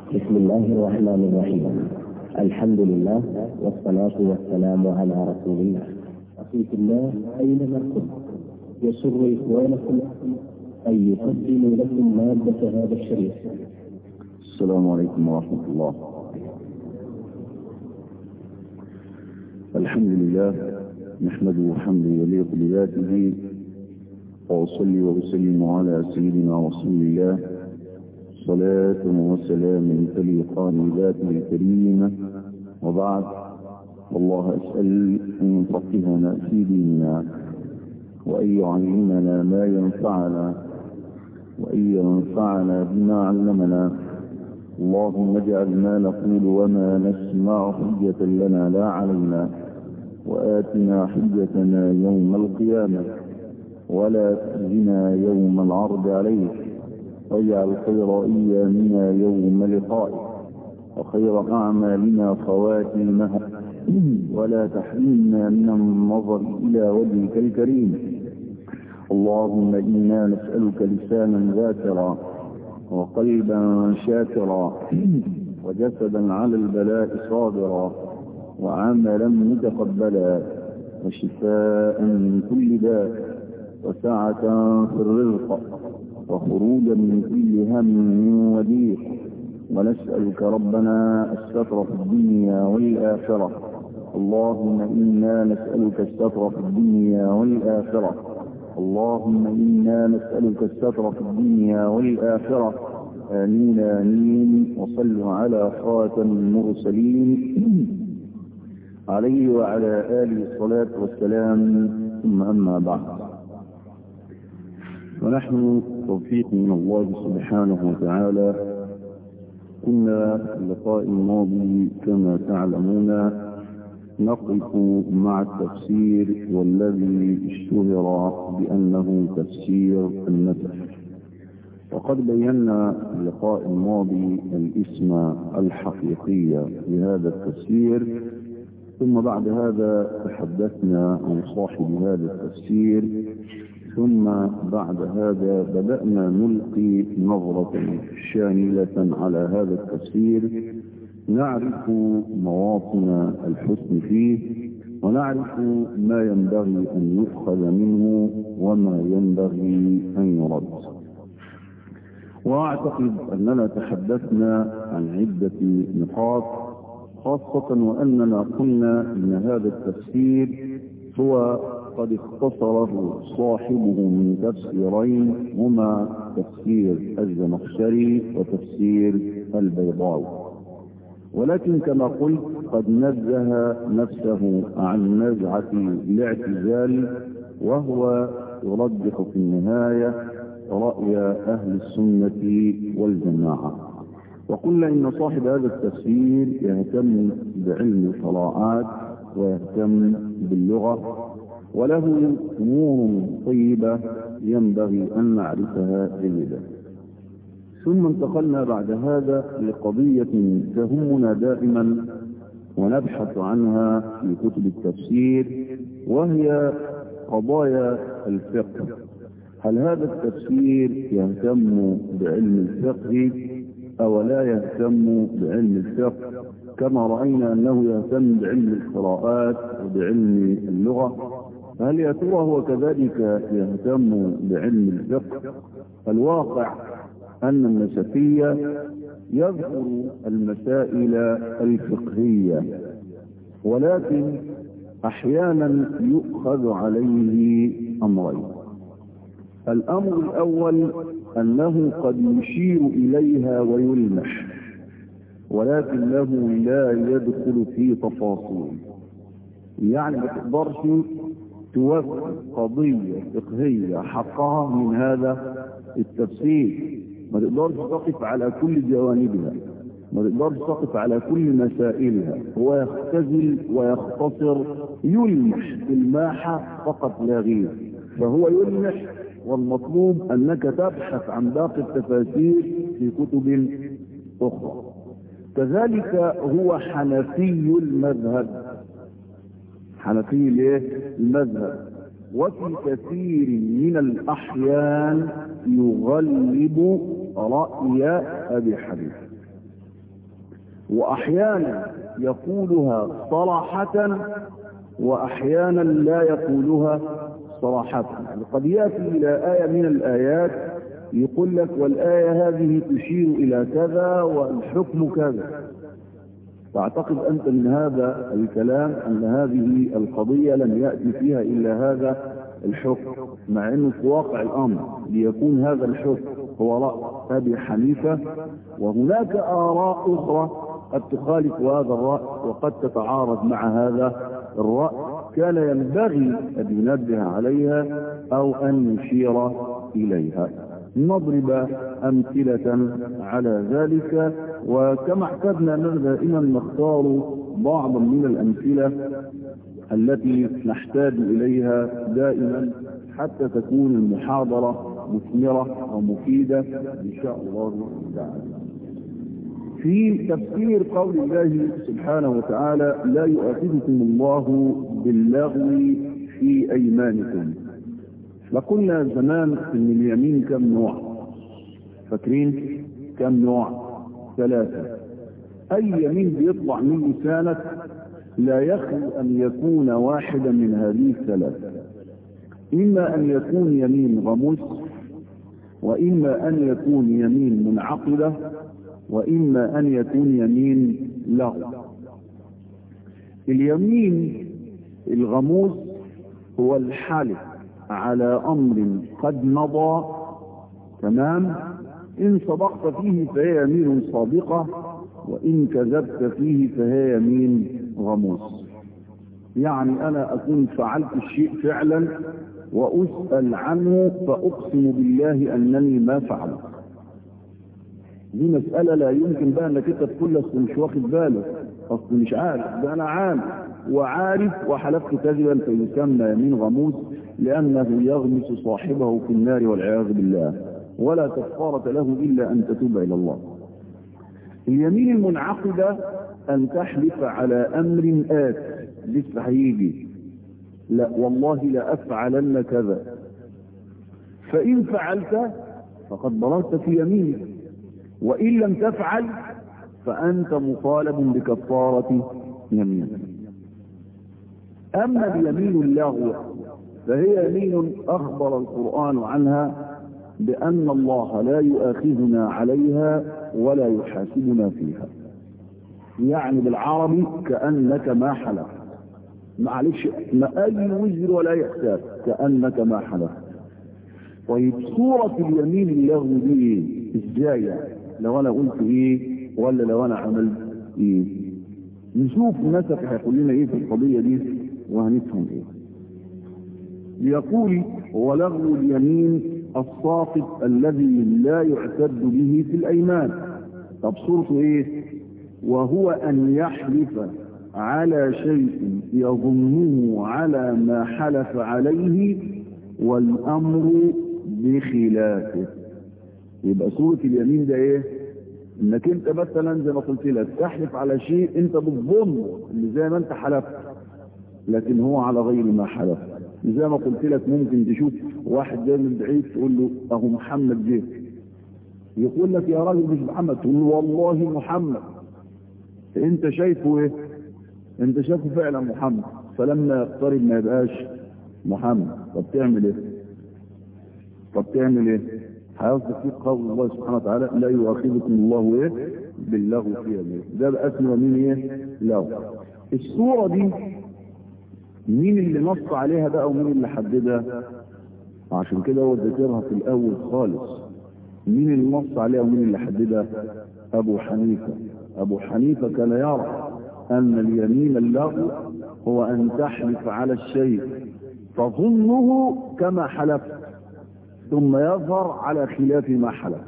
بسم الله الرحمن الرحيم الحمد لله والصلاة والسلام على رسول الله أخي في الله أينما كنت يسر إخوانكم أن يقدموا لكم مادة هذا الشريف السلام عليكم ورحمة الله الحمد لله نحمده حمدا يليق بذاته وأصلي وأسلم على سيدنا رسول الله صلاة وسلام تليقان بذاته الكريمة وبعد والله أسأل أن يفقهنا في ديننا وأن يعلمنا ما ينفعنا وأن ينفعنا بما علمنا اللهم اجعل ما نقول وما نسمع حجة لنا لا علينا وآتنا حجتنا يوم القيامة ولا تخزنا يوم العرض عليك واجعل خير أيامنا يوم لقائك وخير أعمالنا خواتيمها ولا تحرمنا من النظر إلى وجهك الكريم اللهم إنا نسألك لسانا ذاكرا وقلبا شاكرا وجسدا على البلاء صابرا وعملا متقبلا وشفاء من كل داء وسعة في الرزق وخروجا من كل هم وضيق ونسألك ربنا الستر في الدنيا والآخرة اللهم إنا نسألك الستر في الدنيا والآخرة اللهم إنا نسألك الستر في الدنيا والآخرة آمين آمين وصلوا على خاتم المرسلين عليه وعلى آله الصلاة والسلام ثم أما بعد ونحن توفيق من الله سبحانه وتعالى كنا في اللقاء الماضي كما تعلمون نقف مع التفسير والذي اشتهر بأنه تفسير النسخ وقد بينا في اللقاء الماضي الاسم الحقيقي لهذا التفسير ثم بعد هذا تحدثنا عن صاحب هذا التفسير ثم بعد هذا بدأنا نلقي نظرة شاملة على هذا التفسير نعرف مواطن الحسن فيه ونعرف ما ينبغي أن يؤخذ منه وما ينبغي أن يرد وأعتقد أننا تحدثنا عن عدة نقاط خاصة وأننا قلنا أن هذا التفسير هو قد اختصره صاحبه من تفسيرين هما تفسير الزمخشري وتفسير البيضاوي ولكن كما قلت قد نزه نفسه عن نزعة الاعتزال وهو يرجح في النهاية رأي أهل السنة والجماعة وقلنا إن صاحب هذا التفسير يهتم بعلم القراءات ويهتم باللغة وله أمور طيبة ينبغي أن نعرفها جيدا ثم انتقلنا بعد هذا لقضية تهمنا دائما ونبحث عنها في كتب التفسير وهي قضايا الفقه هل هذا التفسير يهتم بعلم الفقه أو لا يهتم بعلم الفقه كما رأينا أنه يهتم بعلم القراءات وبعلم اللغة هل يا ترى هو كذلك يهتم بعلم الفقه الواقع أن النسفية يذكر المسائل الفقهية ولكن أحيانا يؤخذ عليه أمرين الأمر الأول أنه قد يشير إليها ويلمح ولكنه لا يدخل في تفاصيل يعني ما تقدرش توفر قضية فقهية حقها من هذا التفسير ما تقدرش تقف على كل جوانبها ما تقدرش تقف على كل مسائلها هو يختزل ويختصر يلمح الماحة فقط لا غير فهو يلمح والمطلوب أنك تبحث عن باقي التفاسير في كتب أخرى كذلك هو حنفي المذهب حنفي الايه المذهب وفي كثير من الأحيان يغلب رأي أبي حنيفة وأحيانا يقولها صراحة وأحيانا لا يقولها صراحة يعني قد يأتي إلى آية من الآيات يقول لك والآية هذه تشير إلى كذا والحكم كذا تعتقد أنت من هذا الكلام أن هذه القضية لم يأتي فيها إلا هذا الحكم مع أنه في واقع الأمر ليكون هذا الحكم هو رأي أبي حنيفة وهناك آراء أخرى قد تخالف هذا الرأي وقد تتعارض مع هذا الرأي كان ينبغي أن ينبه عليها أو أن يشير إليها نضرب أمثلة على ذلك وكما اعتدنا أننا دائما نختار بعضا من الأمثلة التي نحتاج إليها دائما حتى تكون المحاضرة مثمرة ومفيدة إن شاء الله تعالى في تفسير قول الله سبحانه وتعالى لا يؤاخذكم الله باللغو في أيمانكم لقلنا زمان ان اليمين كم نوع فاكرين كم نوع ثلاثة اي يمين بيطلع من لسانك لا يخلو ان يكون واحدا من هذه الثلاثة اما ان يكون يمين غموس واما ان يكون يمين منعقدة واما ان يكون يمين لغو اليمين الغموس هو الحلف على أمر قد مضى تمام إن صدقت فيه فهي يمين صادقة وإن كذبت فيه فهي يمين غموس يعني أنا أكون فعلت الشيء فعلا وأسأل عنه فأقسم بالله أنني ما فعلت دي مسألة لا يمكن بقى أنك أنت تقول لك مش واخد بالك أصل مش عارف ده أنا عارف وعارف وحلفت كذبا فيسمى يمين غموس لأنه يغمس صاحبه في النار والعياذ بالله ولا كفارة له إلا أن تتوب إلى الله اليمين المنعقدة أن تحلف على أمر آت لسه هيجي لا والله لأفعلن كذا فإن فعلت فقد ضررت في يمينك وإن لم تفعل فأنت مطالب بكفارة يمينك أما اليمين اللغو فهي يمين أخبر القرآن عنها بأن الله لا يؤاخذنا عليها ولا يحاسبنا فيها يعني بالعربي كأنك ما حلف معلش ما أي وزر ولا يحتاج كأنك ما حلف طيب صورة اليمين اللغو دي ازاي لو انا قلت ايه ولا لو انا عملت ايه نشوف النسق هيقول لنا ايه في القضية دي وهنفهم ايه ليقول ولغو اليمين الساقط الذي لا يعتد به في الايمان طب صورته ايه وهو ان يحلف على شيء يظنه على ما حلف عليه والامر بخلافه يبقى صورة اليمين ده ايه انك انت مثلا زي ما قلت لك تحلف على شيء انت بتظن اللي زي ما انت حلفت لكن هو على غير ما حلف زي ما قلت لك ممكن تشوف واحد جاي من بعيد تقول له اهو محمد جه يقول لك يا راجل مش محمد تقول له والله محمد انت شايفه ايه انت شايفه فعلا محمد فلما يقترب ما يبقاش محمد طب تعمل ايه طب تعمل ايه هيصدق فيه قول الله سبحانه وتعالى لا يؤاخذكم الله ايه باللغو في يمين ده بقى اسمه مين ايه لغو الصورة دي مين اللي نص عليها بقى ومين اللي حددها عشان كده هو ذكرها في الاول خالص مين اللي نص عليها ومين اللي حددها ابو حنيفة ابو حنيفة كان يرى ان اليمين اللغو هو ان تحلف على الشيء تظنه كما حلفت ثم يظهر على خلاف ما حلف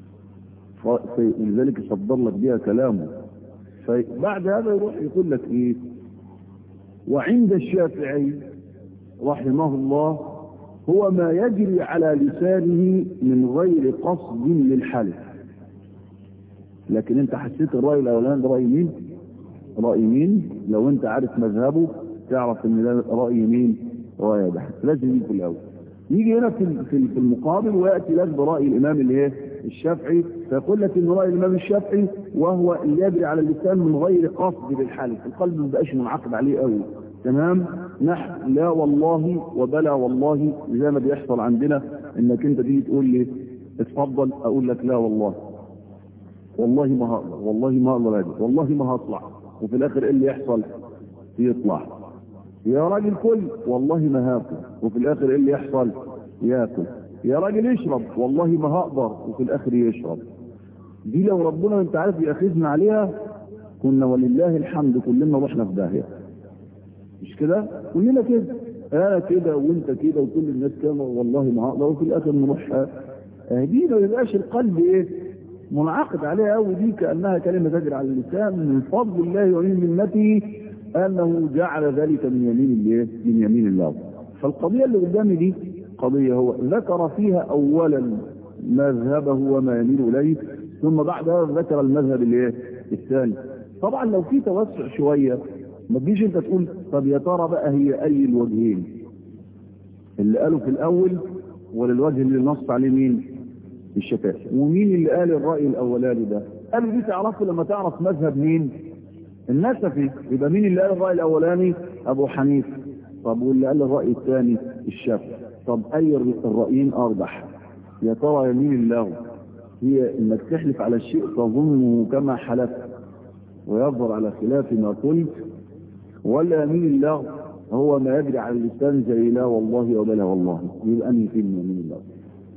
لذلك يصدر لك بها كلامه فبعد هذا يروح يقول لك ايه وعند الشافعي رحمه الله هو ما يجري على لسانه من غير قصد للحلف لكن انت حسيت الرأي الاولاني ده رأي مين رأي مين لو انت عارف مذهبه تعرف ان ده رأي مين رأي ده لازم يجي في الاول يجي هنا في في المقابل وياتي لك براي الامام الايه الشافعي فيقول لك ان راي الامام الشافعي وهو اللي يجري على اللسان من غير قصد بالحلف القلب ما بقاش منعقد عليه قوي تمام نحن لا والله وبلا والله زي ما بيحصل عندنا انك انت تيجي تقول لي اتفضل اقول لك لا والله والله ما هقدر والله ما اقدر اجي والله ما هطلع وفي الاخر ايه اللي يحصل يطلع يا راجل كل والله ما هاكل وفي الاخر ايه اللي يحصل ياكل يا راجل اشرب والله ما هقدر وفي الاخر يشرب دي لو ربنا انت عارف ياخذنا عليها كنا ولله الحمد كلنا رحنا في داهيه مش كده كلنا كده انا كده وانت كده وكل الناس كده والله ما هقدر وفي الاخر نروح آه دي ما يبقاش القلب ايه منعقد عليها قوي دي كانها كلمه تجري على اللسان من فضل الله ومن منته انه جعل ذلك من يمين الايه من يمين الله فالقضيه اللي قدامي دي قضيه هو ذكر فيها اولا مذهبه وما يميل اليه ثم بعد هذا ذكر المذهب الايه الثاني طبعا لو في توسع شويه ما تجيش انت تقول طب يا ترى بقى هي اي الوجهين اللي قالوا في الاول ولا الوجه اللي نص عليه مين الشافعي ومين اللي قال الراي الاولاني ده قالوا دي تعرفه لما تعرف مذهب مين النسفي يبقى مين اللي قال الراي الاولاني ابو حنيفه طب واللي قال الراي الثاني الشافعي طب اي الرايين ارجح يا ترى يمين الله هي انك تحلف على الشيء تظنه كما حلفت ويظهر على خلاف ما قلت ولا يمين الله هو ما يجري على اللسان زي لا والله وبلا والله يبقى انهي فيه من يمين الله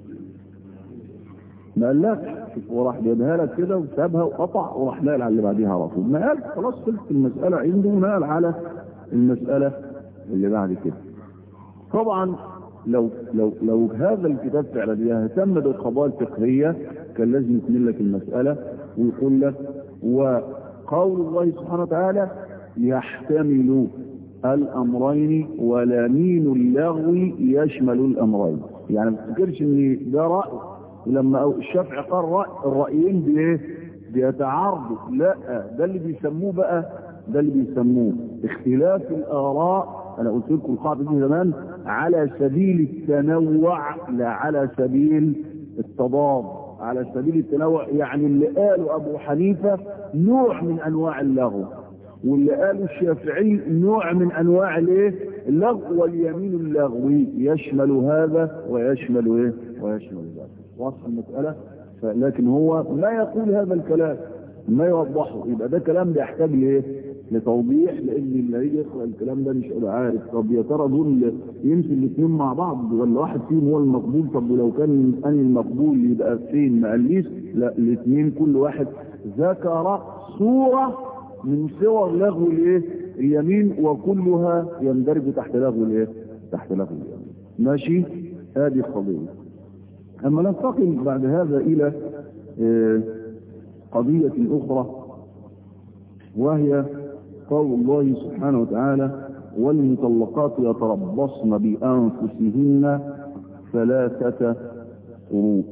ما قالكش وراح جايبها لك كده وسابها وقطع وراح نقل على اللي بعديها على طول ما قال خلاص خلصت المساله عنده ونقل على المساله اللي بعد كده طبعا لو لو لو هذا الكتاب فعلا يهتم بالقضايا الفقهيه كان لازم يكمل لك المساله ويقول لك وقول الله سبحانه وتعالى يحتمل الامرين ولمين اللغو يشمل الامرين يعني ما تفتكرش ان ده راي ولما الشافعي قال راي الرايين بايه بيتعارضوا لا ده اللي بيسموه بقى ده اللي بيسموه اختلاف الاراء انا قلت لكم القاعده دي زمان على سبيل التنوع لا على سبيل التضاد على سبيل التنوع يعني اللي قاله ابو حنيفه نوع من انواع اللغو واللي قاله الشافعي نوع من انواع الايه اللغو واليمين اللغوي يشمل هذا ويشمل ايه ويشمل ذاك واضح المساله لكن هو ما يقول هذا الكلام ما يوضحه يبقى ده كلام بيحتاج لايه لتوضيح لان اللي هيجي يقرا الكلام ده مش هيبقى عارف طب يا ترى دول يمشي الاثنين مع بعض ولا واحد فيهم هو المقبول طب ولو كان اني المقبول يبقى فين ما قاليش لا الاثنين كل واحد ذكر صوره من صور لغو الايه اليمين وكلها يندرج تحت لغو الايه تحت لغو اليمين ماشي هذه القضيه اما ننتقل بعد هذا الى قضيه اخرى وهي قول الله سبحانه وتعالى والمطلقات يتربصن بانفسهن ثلاثه قروء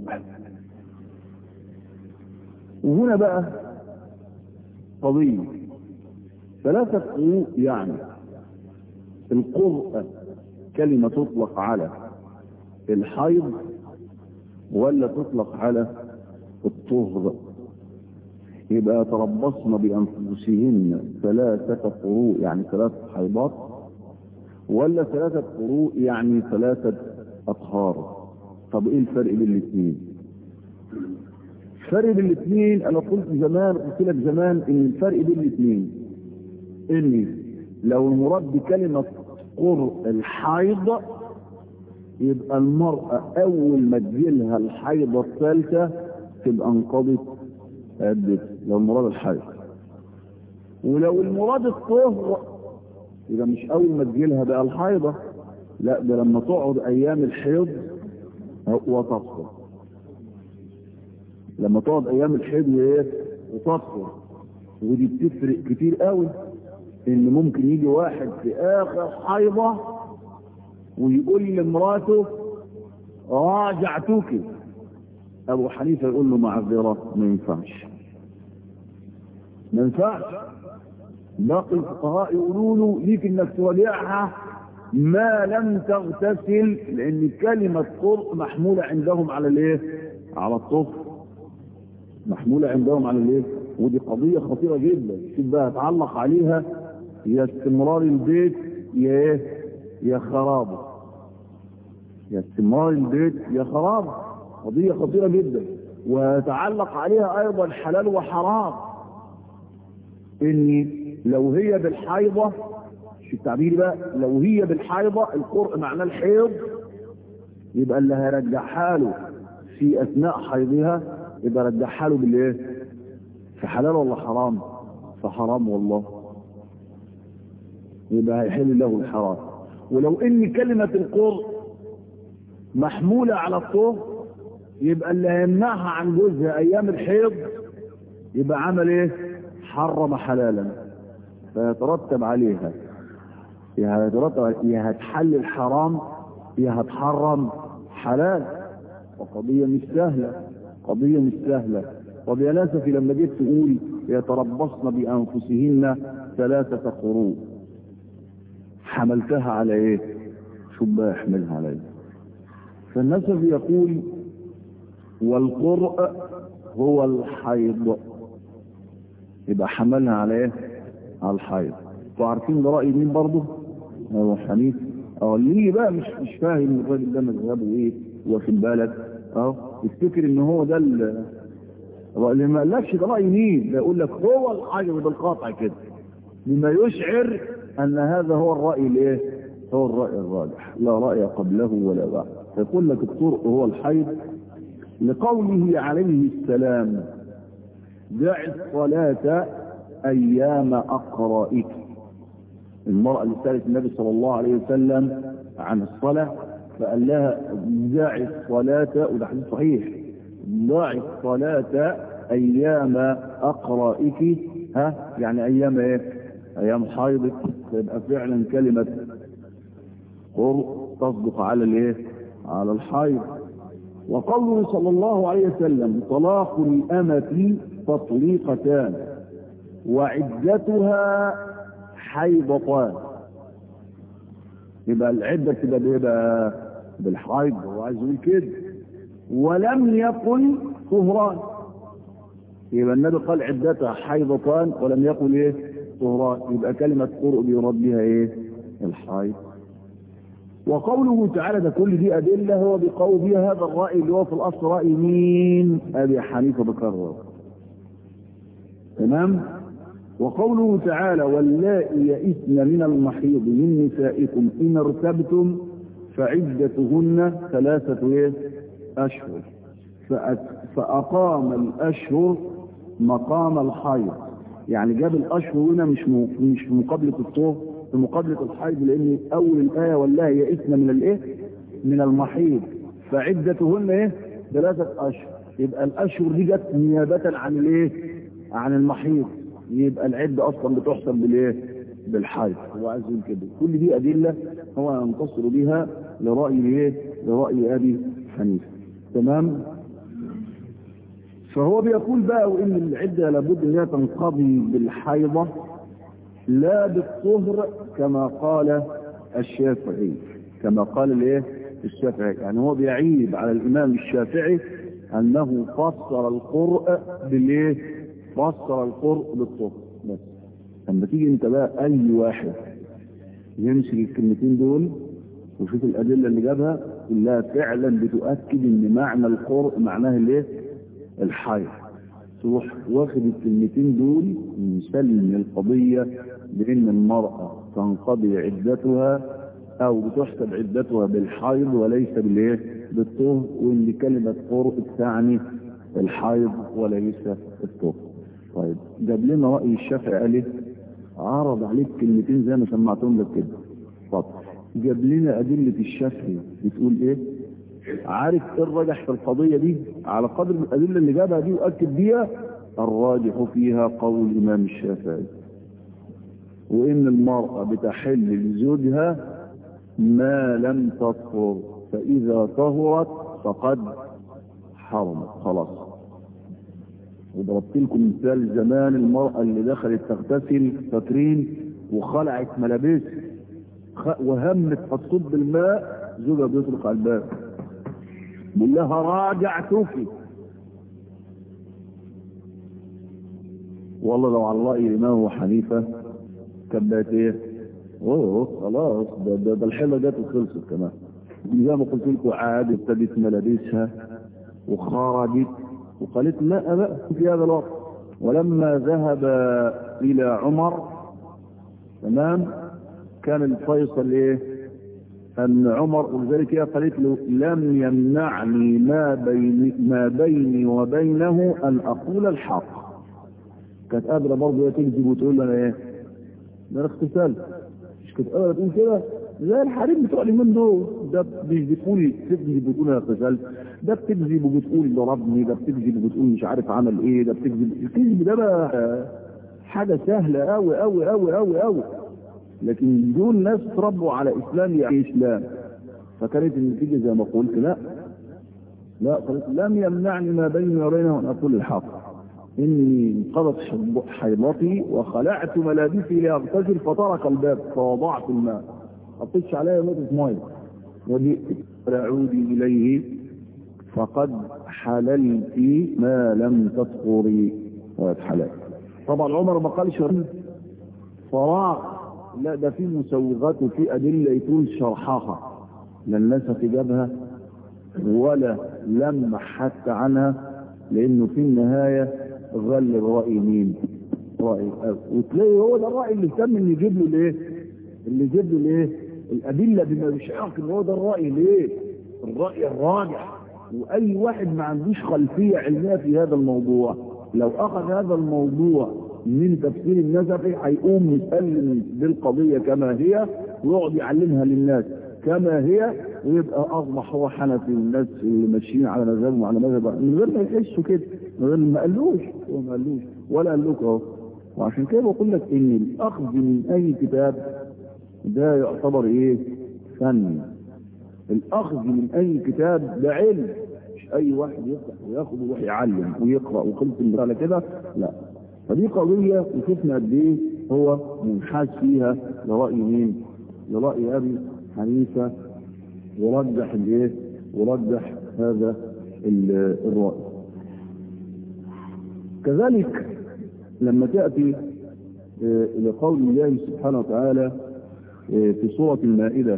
وهنا بقى قضيه ثلاثة قروء يعني القرء كلمة تطلق على الحيض ولا تطلق على الطهر يبقى تربصن بأنفسهن ثلاثة قروء يعني ثلاثة حيضات ولا ثلاثة قروء يعني ثلاثة أطهار طب ايه الفرق بين الاثنين الفرق بين الاثنين انا قلت زمان قلت لك زمان ان الفرق بين الاثنين ان لو المراد بكلمة قرء الحيض يبقى المرأة اول ما تجيلها الحيضة الثالثة تبقى انقضت عدت لو المراد الحيض ولو المراد الطهر يبقى مش اول ما تجيلها بقى الحيضة لا ده لما تقعد ايام الحيض وتطهر لما تقعد ايام الحيض وايه وتطهر ودي بتفرق كتير قوي ان ممكن يجي واحد في اخر حيضة ويقول لمراته راجعتك ابو حنيفه يقول له معذره ما ينفعش ما ينفعش باقي الفقهاء يقولوا له ليك انك تراجعها ما لم تغتسل لان كلمه قرء محموله عندهم على الايه على الطهر محمولة عندهم على الايه ودي قضية خطيرة جدا شوف بقى اتعلق عليها يا استمرار البيت يا ايه يا خرابه يا استمرار البيت يا خرابه قضية خطيرة جدا ويتعلق عليها ايضا حلال وحرام ان لو هي بالحيضة شو التعبير بقى لو هي بالحيضة القرء معناه الحيض يبقى اللي هيرجعها له في اثناء حيضها يبقى رجعها له بالايه في حلال ولا حرام فحرام والله يبقى هيحل له الحرام ولو ان كلمة القرء محمولة على الطهر يبقى اللي هيمنعها عن جوزها ايام الحيض يبقى عمل ايه حرم حلالا فيترتب عليها يا هيترتب يا هتحل الحرام يا هتحرم حلال وقضية مش سهلة قضية مش سهلة وبيا للاسف لما جيت تقول يتربصن بأنفسهن ثلاثة قروء حملتها على ايه شو بقى يحملها على ايه فالنسب يقول والقرء هو الحيض يبقى حملها على ايه على الحيض انتوا عارفين ده رأي مين برضه ابو حنيف اه اللي بقى مش مش فاهم الراجل ده مذهبه ايه واخد بالك اه يفتكر ان هو ده اللي ما قالكش ده رأي مين ده يقول لك هو الحيض بالقاطع كده بما يشعر ان هذا هو الرأي الايه هو الرأي الراجح لا رأي قبله ولا بعد فيقول لك الطرق هو الحيض لقوله عليه السلام دع الصلاة أيام أقرائك المرأة اللي سألت النبي صلى الله عليه وسلم عن الصلاة فقال لها دع الصلاة وده حديث صحيح دع الصلاة أيام أقرائك ها يعني أيام إيه أيام حيضك تبقى فعلا كلمة قرء تصدق على الإيه على الحيض وقوله صلى الله عليه وسلم طلاق الأمة تطليقتان وعدتها حيضتان يبقى العدة تبقى بايه بقى بالحيض هو عايز يقول كده ولم يقل طهران يبقى النبي قال عدتها حيضتان ولم يقل ايه طهران يبقى كلمة قرء يراد بها ايه الحيض وقوله تعالى ده كل دي أدلة هو بقول بها هذا الرأي اللي هو في الأصل رأي مين أبي حنيفة بكرر تمام وقوله تعالى واللائي يئسن من المحيض من نسائكم إن ارتبتم فعدتهن ثلاثة إيه؟ أشهر فأقام الأشهر مقام الحيض يعني جاب الأشهر هنا مش مش في مقابلة الطهر في مقابلة الحيض لأن أول الآية والله يئسن من الإيه؟ من المحيض فعدتهن إيه؟ ثلاثة أشهر يبقى الأشهر دي جت نيابة عن الإيه؟ عن المحيض يبقى العدة أصلا بتحسب بالإيه؟ بالحيض هو عايز يقول كده كل دي أدلة هو ينتصر بها لرأي إيه؟ لرأي أبي حنيفة تمام؟ فهو بيقول بقى وإن العدة لابد أنها تنقضي بالحيضة لا بالطهر كما قال الشافعي كما قال الايه الشافعي يعني هو بيعيب على الامام الشافعي انه فسر القرء بالايه فسر القرء بالطهر بس لما تيجي انت بقى اي واحد يمسك الكلمتين دول وشوف الادله اللي جابها كلها فعلا بتؤكد ان معنى القرء معناه الايه الحيض تروح واخد الكلمتين دول مسلم القضية بأن المرأة تنقضي عدتها أو بتحسب عدتها بالحيض وليس بالايه بالطهر وإن كلمة قرء تعني الحيض وليس الطهر طيب جاب لنا رأي الشافعي قال ايه عرض عليك كلمتين زي ما سمعتهم لك كده طب جاب لنا أدلة الشافعي بتقول ايه عارف ايه الراجح في القضية دي على قدر الأدلة اللي جابها دي وأكد بيها الراجح فيها قول الإمام الشافعي وإن المرأة بتحل لزوجها ما لم تطهر فإذا طهرت فقد حرمت خلاص وضربت لكم مثال زمان المرأة اللي دخلت تغتسل فاكرين وخلعت ملابس وهمت فتصب الماء زوجها بيطلق على الباب بقول لها راجعتك والله لو على رأي الإمام أبو حنيفة كانت بقت إيه؟ أوه خلاص ده, ده, ده الحلة جت وخلصت كمان زي ما قلت لكم عاد ابتدت ملابسها وخرجت وقالت لا بقى في هذا الوقت ولما ذهب إلى عمر تمام كان الفيصل إيه أن عمر ولذلك هي قالت له لم يمنعني ما, بين ما بيني وبينه أن أقول الحق كانت قادرة برضه هي تكذب وتقول لنا إيه ده اغتسال مش كانت قادرة تقول كده زي الحريم بتوع اليومين دول ده مش بتقول تكذب وتقول انا اغتسلت ده بتكذب وبتقول ضربني ده بتكذب وبتقول مش عارف عمل ايه ده بتكذب الكذب ده بقى حاجة سهلة قوي قوي قوي قوي قوي لكن دول ناس تربوا على اسلام يعني اسلام فكانت النتيجة زي ما قلت لا لا قالت لم يمنعني ما بيني وبينه ان اقول الحق اني انقضت حيضتي وخلعت ملابسي لاغتسل فطرق الباب فوضعت الماء حطيتش عليها نقطة مية وجئت فعودي اليه فقد حللت ما لم تطهري ويتحلل طبعا عمر ما قالش فراغ لا ده في مسوغات وفي أدلة يطول شرحها لا الناس جابها ولا لمح حتى عنها لأنه في النهاية غل الرأي مين رأي وتلاقي هو ده الرأي اللي تم اللي يجيب له الايه اللي يجيب له الايه الأدلة بما يشعرك ان هو ده الرأي ليه الرأي الراجح وأي واحد ما عندوش خلفية علمية في هذا الموضوع لو أخذ هذا الموضوع من تفسير النسفي هيقوم يسلم بالقضية كما هي ويقعد يعلمها للناس كما هي ويبقى أصبح هو حنفي والناس اللي ماشيين على مذهبهم وعلى مذهب من غير ما يحسوا كده من غير ما قالوش هو ما قالوش ولا قال لكم اهو وعشان كده بقول لك ان الاخذ من اي كتاب ده يعتبر ايه فن الاخذ من اي كتاب ده علم مش اي واحد يفتح وياخد ويروح يعلم ويقرا وخلص على كده لا فدي قضيه وشفنا قد ايه هو منحاز فيها لراي مين لراي ابي حنيفه ورجح الايه ورجح هذا الراي كذلك لما تأتي إلى قول الله سبحانه وتعالى في سورة المائدة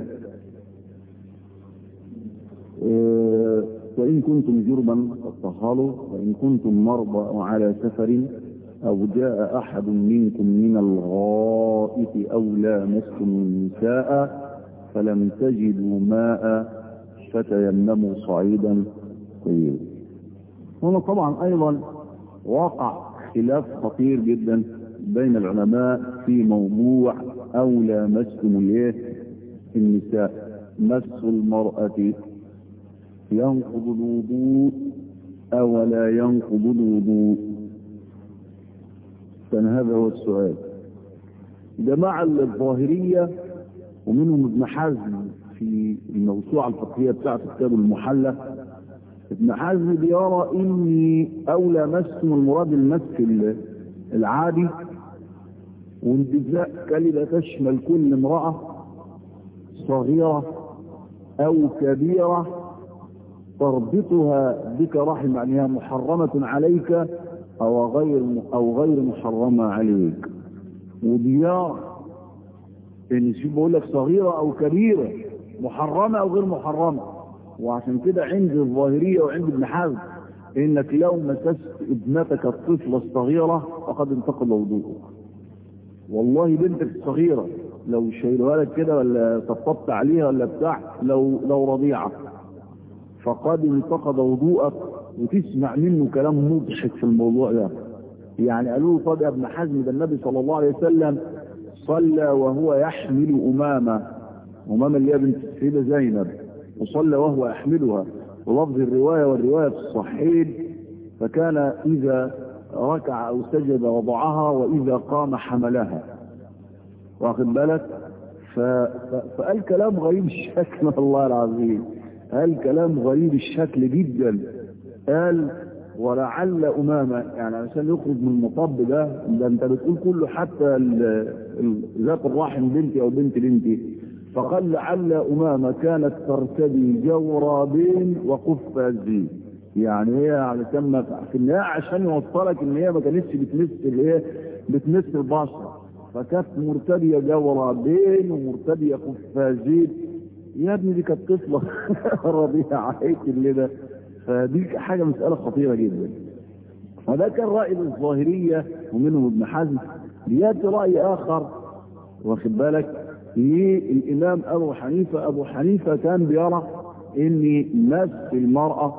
وإن كنتم جربا فاطهروا وإن كنتم مرضى أو على سفر أو جاء أحد منكم من الغائط أو لامستم النساء فلم تجدوا ماء فتيمموا صعيدا طيبا هنا طبعا أيضا وقع خلاف خطير جدا بين العلماء في موضوع أولى مسكن الايه النساء مس المرأة ينقض الوضوء أو لا ينقض الوضوء كان هذا هو السؤال جماعة الظاهرية ومنهم ابن حزم في الموسوعة الفقهية بتاعت كتاب المحلى ابن حزم بيرى ان اولى مسكن المراد المسك العادي وانتزاء كلمة تشمل كل امرأة صغيرة او كبيرة تربطها بك رحم يعني محرمة عليك او غير او غير محرمة عليك وديار ان شو بقول لك صغيرة او كبيرة محرمة او غير محرمة وعشان كده عند الظاهرية وعند ابن حزم انك لو مسست ابنتك الطفلة الصغيرة فقد انتقض وضوءك والله بنتك الصغيرة لو شايلها لك كده ولا طبطبت عليها ولا بتاع لو لو رضيعة فقد انتقض وضوءك وتسمع منه كلام مضحك في الموضوع ده يعني قالوا له طب يا ابن حزم ده النبي صلى الله عليه وسلم صلى وهو يحمل أمامة أمامة اللي هي بنت السيدة زينب وصلى وهو يحملها ولفظ الرواية والرواية في الصحيح فكان إذا ركع أو سجد وضعها وإذا قام حملها واخد بالك ف... ف... فقال كلام غريب الشكل الله العظيم قال كلام غريب الشكل جدا قال ولعل أمامة يعني عشان يخرج من المطب ده ده انت بتقول كله حتى ال... ال... ذات الرحم بنتي أو بنت بنتي فقال لعل أمامة كانت ترتدي جورابين وقفازين يعني هي علشان ما في النهايه عشان يوصلك ان هي ما كانتش بتمس الايه بتمس البشره فكانت مرتديه جوربين ومرتديه قفازين يا ابني دي كانت طفله رضيعه هيك اللي ده فدي حاجه مساله خطيره جدا وده كان راي الظاهريه ومنهم ابن حزم ياتي راي اخر واخد بالك للامام ابو حنيفه ابو حنيفه كان بيرى ان مس المراه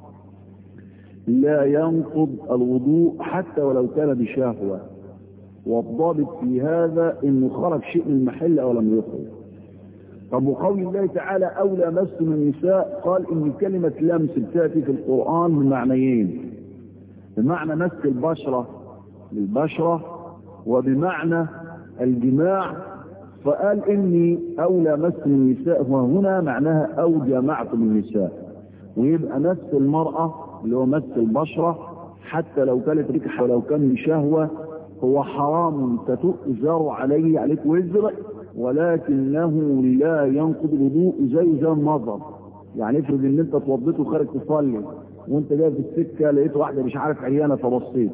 لا ينقض الوضوء حتى ولو كان بشهوه والضابط في هذا انه خرج شيء من المحل او لم يخرج طب وقول الله تعالى اولى مسلم النساء قال ان كلمه لمس بتاتي في القران بمعنيين بمعنى مس البشره للبشره وبمعنى الجماع فقال اني اولى مس النساء وهنا معناها او جمعتم النساء ويبقى مس المراه اللي هو مس البشره حتى لو كانت ركحه ولو كان بشهوه هو حرام تتؤجر عليه عليك وزر ولكنه لا ينقض الوضوء زي زي النظر يعني افرض ان انت اتوضيت وخارج تصلي وانت جاي في السكه لقيت واحده مش عارف عيانه فبصيت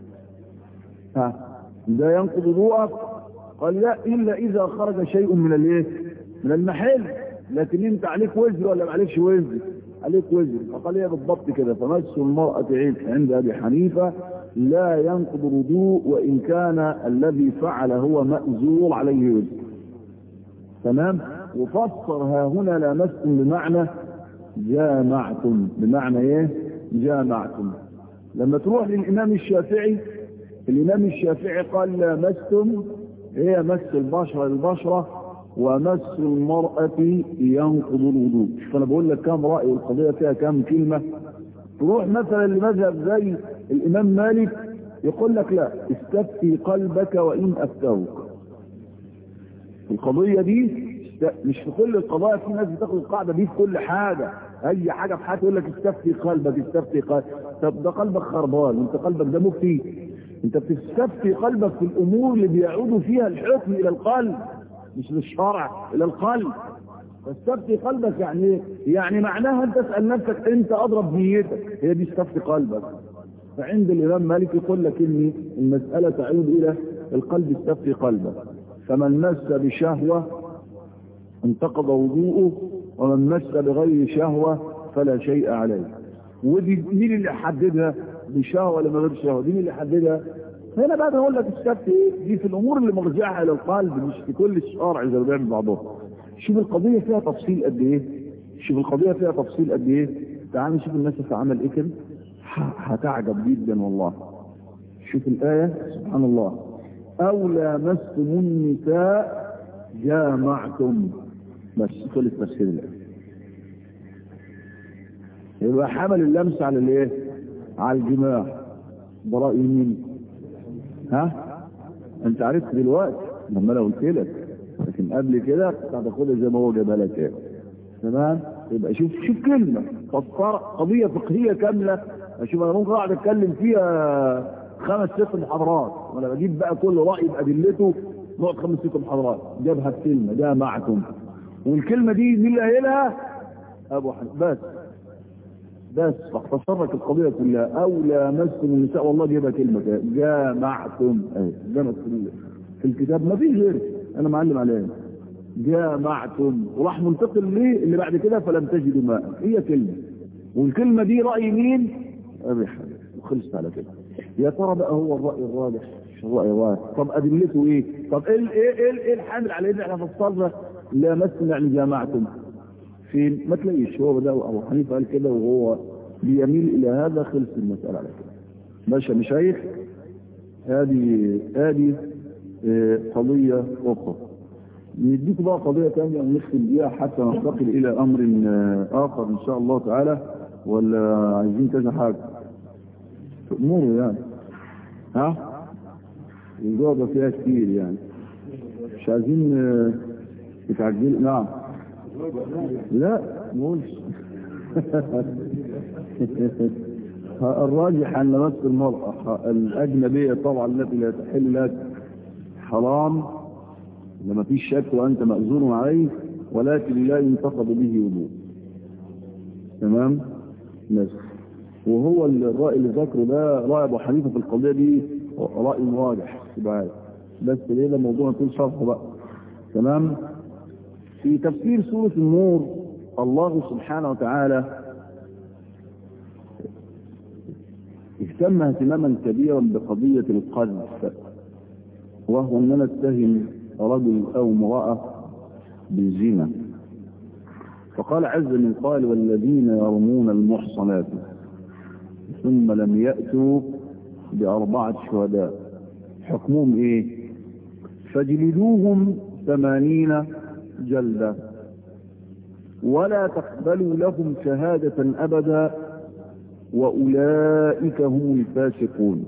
ها ده ينقض وضوءك قال لا الا اذا خرج شيء من الايه من المحل لكن انت عليك وزر ولا ما عليكش وزر عليك وزر فقال هي بالضبط كده فمس المرأة عند ابي حنيفة لا ينقض الوضوء وان كان الذي فعل هو مأزور عليه وزر تمام وفسر ها هنا لامستم بمعنى جامعتم بمعنى ايه جامعتم لما تروح للامام الشافعي الامام الشافعي قال لامستم هي مس البشرة للبشرة ومس المرأة ينقض الوضوء فانا بقول لك كام رأي والقضية فيها كام كلمة تروح مثلا لمذهب زي الامام مالك يقول لك لا استفتي قلبك وان افتوك القضية دي مش في كل القضايا في ناس بتاخد القاعدة دي في كل حاجة اي حاجة في حياتي يقول لك استفتي قلبك استفتي قلبك طب ده قلبك خربان وانت قلبك ده مفتي انت بتستفتي قلبك في الامور اللي بيعود فيها الحكم الى القلب مش للشرع الى القلب فاستفتي قلبك يعني ايه يعني معناها انت تسال نفسك انت اضرب نيتك هي دي استفتي قلبك فعند الامام مالك يقول لك ان المساله تعود الى القلب استفتي قلبك فمن مس بشهوه انتقض وضوءه ومن مس بغير شهوه فلا شيء عليه ودي مين اللي حددها بشهوه ولا من غير شهوه دي مين اللي حددها هنا بقى بقول لك السبت ايه دي في الامور اللي مرجعها الى القلب مش في كل الشرع زي ما بيعمل بعضهم شوف القضيه فيها تفصيل قد ايه شوف القضيه فيها تفصيل قد ايه تعال نشوف الناس في عمل ايه كده هتعجب جدا والله شوف الايه سبحان الله او لامستم النساء جامعتم بس خلص تفسير الايه يبقى حمل اللمس على الايه على الجماع براء مين ها انت عرفت دلوقتي لما انا قلت لك لكن قبل كده كنت هتاخدها زي ما هو جابها لك كده تمام يبقى شوف شوف كلمه فكر قضيه فقهيه كامله اشوف انا ممكن اقعد اتكلم فيها خمس ست محاضرات وانا بجيب بقى كل راي بادلته نقعد خمس ست محاضرات جابها بكلمه ده معكم والكلمه دي مين اللي قايلها؟ ابو حنيفه بس بس فاختصر لك القضيه كلها او لامستم النساء والله جايبها كلمه كده جامعتم اهي جامعت في الكتاب ما فيش غير انا معلم عليها جامعتم وراح منتقل ليه اللي بعد كده فلم تجدوا ماء هي كلمه والكلمه دي راي مين؟ ابي حنيفه وخلصت على كده يا ترى بقى هو الراي الراجح مش الراي الراجح طب ادلته ايه؟ طب ايه ايه ايه, إيه الحامل على ان احنا فصلنا لامستم يعني جامعتم فين ما تلاقيش هو ده ابو حنيفه قال كده وهو بيميل الى هذا خلص المساله على كده ماشي يا مشايخ هذه هذه قضيه اخرى نديكم بقى قضيه ثانيه ونختم بيها حتى ننتقل الى امر اخر ان شاء الله تعالى ولا عايزين كذا حاجه تأمروا يعني ها الجوابه فيها كتير يعني مش عايزين يتعجل نعم لا مولش الراجح أن نفس المرأة الأجنبية طبعا التي لا تحل لك حرام لما فيش شك وأنت مأذون عليه ولكن لا ينتقض به وضوء تمام بس وهو الرأي اللي ذكره ده رأي أبو حنيفة في القضية دي رأي واضح يبقى بس ليه ده موضوع طول شرحه بقى تمام في تفسير سورة النور الله سبحانه وتعالى اهتم اهتماما كبيرا بقضية القذف وهو أننا نتهم رجل أو امرأة بالزنا فقال عز من قال والذين يرمون المحصنات ثم لم يأتوا بأربعة شهداء حكمهم إيه فاجلدوهم ثمانين جلدة ولا تقبلوا لهم شهادة أبدا وأولئك هم الفاسقون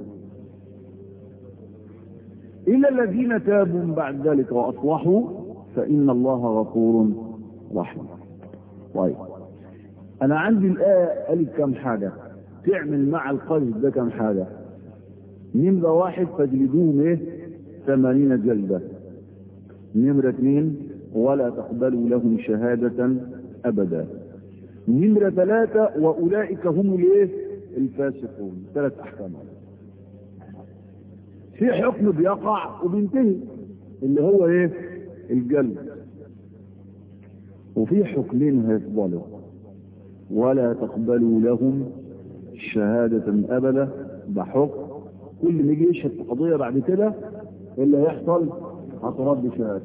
إلا الذين تابوا من بعد ذلك وأصلحوا فإن الله غفور رحيم طيب أنا عندي الآية قالت كم حاجة تعمل مع القذف ده كم حاجة نمرة واحد فاجلدوهم ايه ثمانين جلدة نمرة اثنين ولا تقبلوا لهم شهادة أبدا نمرة ثلاثة وأولئك هم الايه الفاسقون ثلاث أحكام في حكم بيقع وبينتهي اللي هو ايه الجلد وفي حكمين هيفضلوا ولا تقبلوا لهم شهادة أبدا ده حكم كل ما يجي يشهد في قضية بعد كده اللي هيحصل هترد شهادة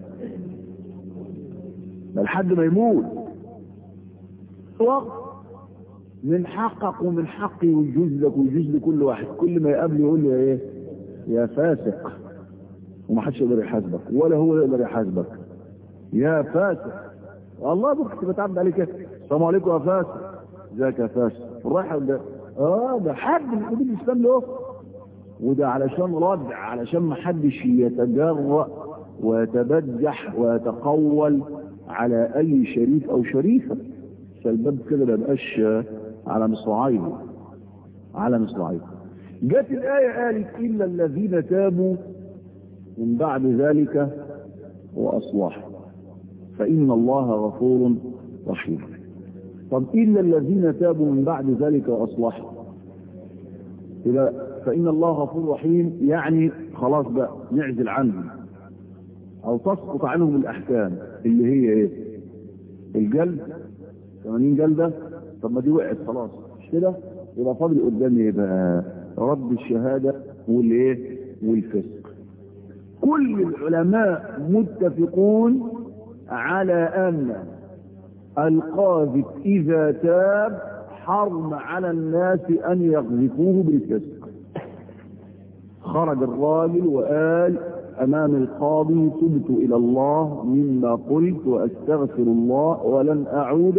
لحد ما يموت وقت من حقك ومن حقي ويجوز لك ويجوز لكل واحد كل ما يقابله يقول له ايه يا فاسق ومحدش يقدر يحاسبك ولا هو يقدر يحاسبك يا فاسق والله بك بتعبد عليك السلام عليكم يا فاسق ازيك يا فاسق رايح ده اه ده حد من حدود الاسلام له وده علشان رد علشان ما حدش يتجرأ ويتبجح ويتقول على اي شريف او شريفه فالباب كده ما يبقاش على مصراعيه على مصراعيه جت الايه قالت الا الذين تابوا من بعد ذلك واصلحوا فان الله غفور رحيم طب الا الذين تابوا من بعد ذلك واصلحوا إذا فإن الله غفور رحيم يعني خلاص بقى نعزل عنهم أو تسقط عنهم الأحكام اللي هي إيه الجلد 80 جلدة طب ما دي وقعت خلاص مش كده يبقى فاضل قدامي ايه بقى رد الشهادة والايه والفسق كل العلماء متفقون على أن القاذف إذا تاب حرم على الناس أن يقذفوه بالفسق خرج الراجل وقال أمام القاضي تبت إلى الله مما قلت وأستغفر الله ولن أعود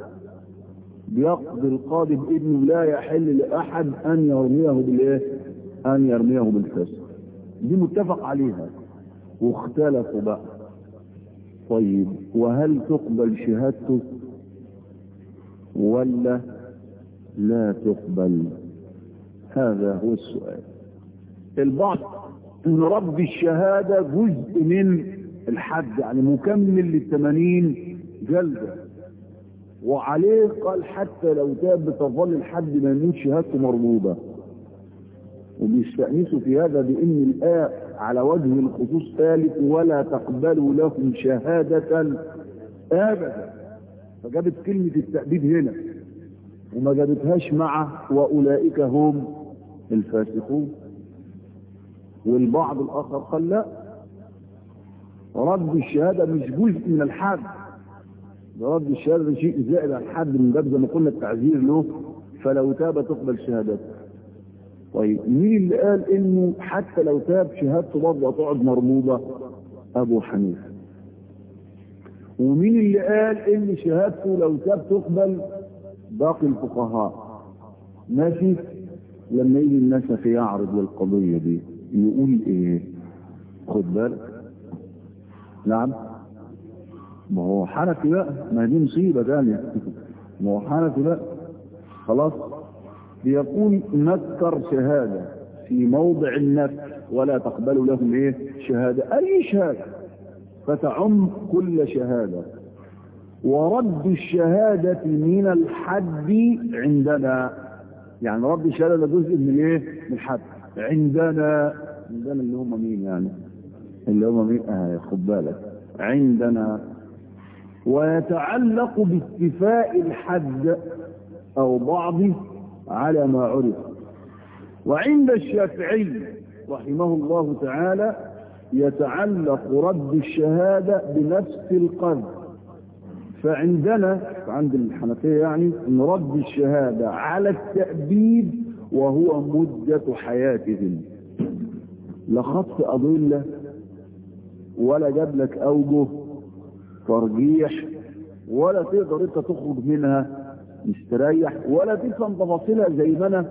بيقضي القاضي بإذنه لا يحل لأحد أن يرميه بالإيه؟ أن يرميه بالفسق دي متفق عليها واختلفوا بقى طيب وهل تقبل شهادته ولا لا تقبل هذا هو السؤال البعض ان رب الشهادة جزء من الحد يعني مكمل للثمانين جلدة وعليه قال حتى لو تاب بتظل الحد ما يموت شهادته مربوبة وبيستأنسوا في هذا بأن الآية على وجه الخصوص قالت ولا تقبلوا لهم شهادة أبدا فجابت كلمة التأبيد هنا وما جابتهاش مع وأولئك هم الفاسقون والبعض الآخر قال لا رد الشهادة مش جزء من الحد ده رد الشهادة شيء زائد عن الحد من باب زي ما قلنا التعذير له فلو تاب تقبل شهادته طيب مين اللي قال انه حتى لو تاب شهادته برضه هتقعد مرموضة ابو حنيفه ومين اللي قال ان شهادته لو تاب تقبل باقي الفقهاء ماشي لما يجي النسخ يعرض للقضية دي يقول ايه خد بالك نعم ما هو حنفي بقى ما دي مصيبة تانية ما هو حنفي بقى خلاص بيقول نذكر شهادة في موضع النفس ولا تقبل لهم ايه شهادة اي شهادة فتعم كل شهادة ورد الشهادة من الحد عندنا يعني رد الشهادة ده جزء من ايه من الحد عندنا عندنا اللي هم مين يعني اللي هم مين اه خد بالك عندنا ويتعلق باستيفاء الحد او بعضه على ما عرف وعند الشافعي رحمه الله تعالى يتعلق رد الشهادة بنفس القدر فعندنا عند الحنفية يعني ان رد الشهادة على التأبيد وهو مدة حياتهم لا خط أضلة ولا جاب لك أوجه ترجيح ولا تقدر انت تخرج منها مستريح ولا تفهم تفاصيلها زي ما انا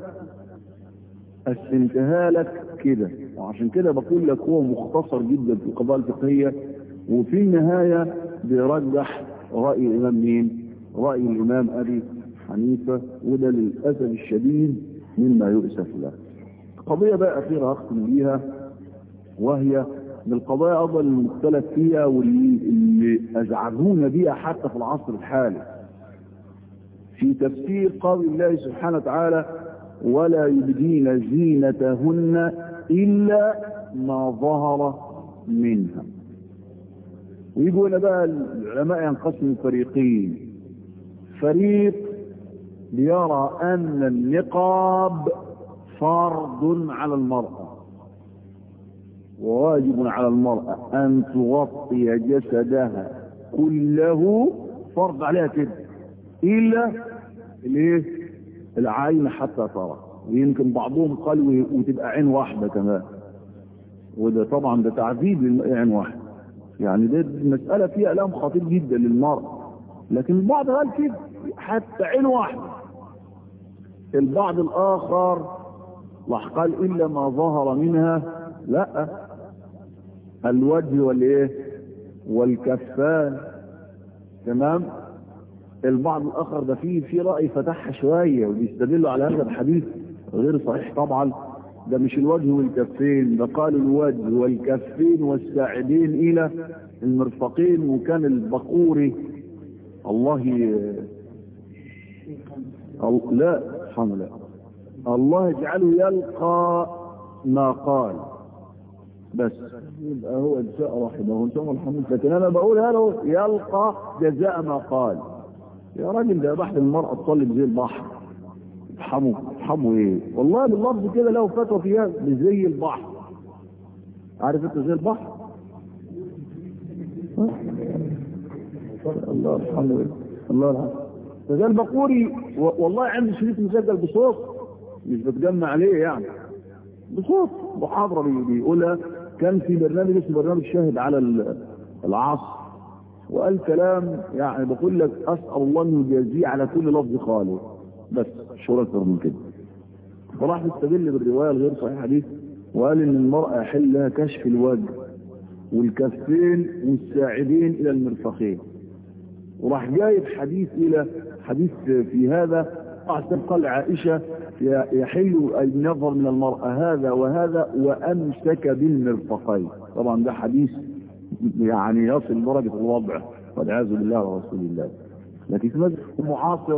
قسمتها لك كده وعشان كده بقول لك هو مختصر جدا في القضايا الفقهيه وفي النهايه بيرجح راي الامام مين؟ راي الامام ابي حنيفه وده للاسف الشديد مما يؤسف له. قضيه بقى اخيره اختم بيها وهي من القضايا ايضا المختلف فيها واللي اللي ازعجونا بيها حتى في العصر الحالي. في تفسير قول الله سبحانه وتعالى ولا يبدين زينتهن إلا ما ظهر منها ويقول هنا بقى العلماء ينقسموا فريقين فريق يرى أن النقاب فرض على المرأة وواجب على المرأة أن تغطي جسدها كله فرض عليها كده إلا الايه العين حتى ترى ويمكن بعضهم قال وتبقى عين واحدة كمان وده طبعا ده تعذيب عين واحدة يعني ده مسألة فيها ألام خطير جدا للمرأة لكن البعض قال كده حتى عين واحدة البعض الآخر راح قال إلا ما ظهر منها لا الوجه والايه والكفان تمام البعض الاخر ده فيه في راي فتحها شويه وبيستدلوا على هذا الحديث غير صحيح طبعا ده مش الوجه والكفين ده قالوا الوجه والكفين والساعدين الى المرفقين وكان البقوري الله ي... لا سبحان الله الله يجعله يلقى ما قال بس يبقى هو جزاء رحمه ان شاء الله الحمد لكن انا بقول هذا يلقى جزاء ما قال يا راجل ده بحر المرأة تصلي زي البحر افحموا افحموا ايه والله باللفظ كده له فتوى فيها زي البحر عارف انت زي البحر الله يرحمه الله يرحمه فده البقوري والله عندي شريط مسجل بصوت مش بتجمع عليه يعني بصوت محاضرة بيقولها كان في برنامج اسمه برنامج شاهد على العصر وقال كلام يعني بقول لك اسال الله ان يجازيه على كل لفظ قاله بس مش اكتر من كده فراح يستدل بالروايه الغير صحيحه دي وقال ان المراه يحل لها كشف الوجه والكفين والساعدين الى المرفقين وراح جايب حديث الى حديث في هذا احسن قال عائشه يحل ان يظهر من المراه هذا وهذا وامسك بالمرفقين طبعا ده حديث يعني يصل درجة الوضع والعياذ بالله ورسول الله لكن في مذهب المعاصر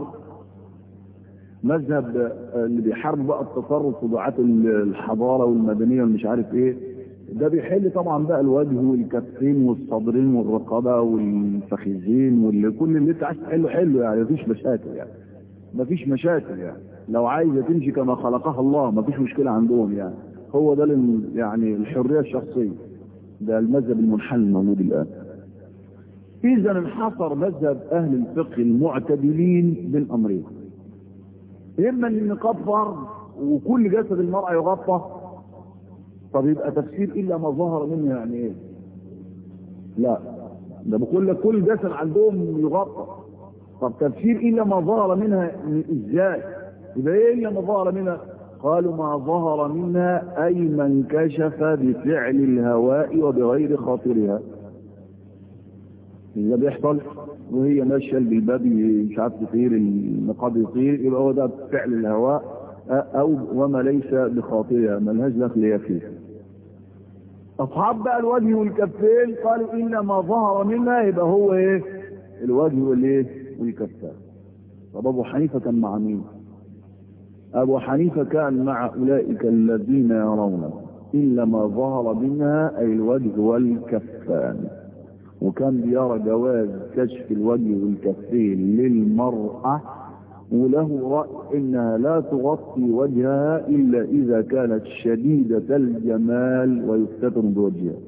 مذهب اللي بيحارب بقى التصرف ودعاة الحضارة والمدنية ومش عارف ايه ده بيحل طبعا بقى الوجه والكفين والصدرين والرقبة والفخذين وكل اللي انت عايز تحله حله يعني مفيش مشاكل يعني مفيش مشاكل يعني لو عايزة تمشي كما خلقها الله مفيش مشكلة عندهم يعني هو ده يعني الحرية الشخصية ده المذهب المنحل الموجود الآن إذا انحصر مذهب أهل الفقه المعتدلين بين أمرين إما أن النقاب فرض وكل جسد المرأة يغطى طب يبقى تفسير إلا ما ظهر منه يعني إيه لا ده بقول لك كل جسد عندهم يغطى طب تفسير إلا ما ظهر منها إزاي يبقى إيه إلا ما ظهر منها قالوا ما ظهر منها أي ما انكشف بفعل الهواء وبغير خاطرها إذا بيحصل وهي ماشية بالباب مش عارف تطير النقاب يطير يبقى هو ده فعل الهواء أو وما ليس بخاطرها ملهاش دخل فيه أصحاب بقى الوجه والكفين قالوا إن ما ظهر منها يبقى هو إيه الوجه والإيه والكفان طب أبو حنيفة كان مع مين أبو حنيفة كان مع أولئك الذين يرون إلا ما ظهر منها أي الوجه والكفان وكان بيرى جواز كشف الوجه والكفين للمرأة وله رأي إنها لا تغطي وجهها إلا إذا كانت شديدة الجمال ويفتتن بوجهها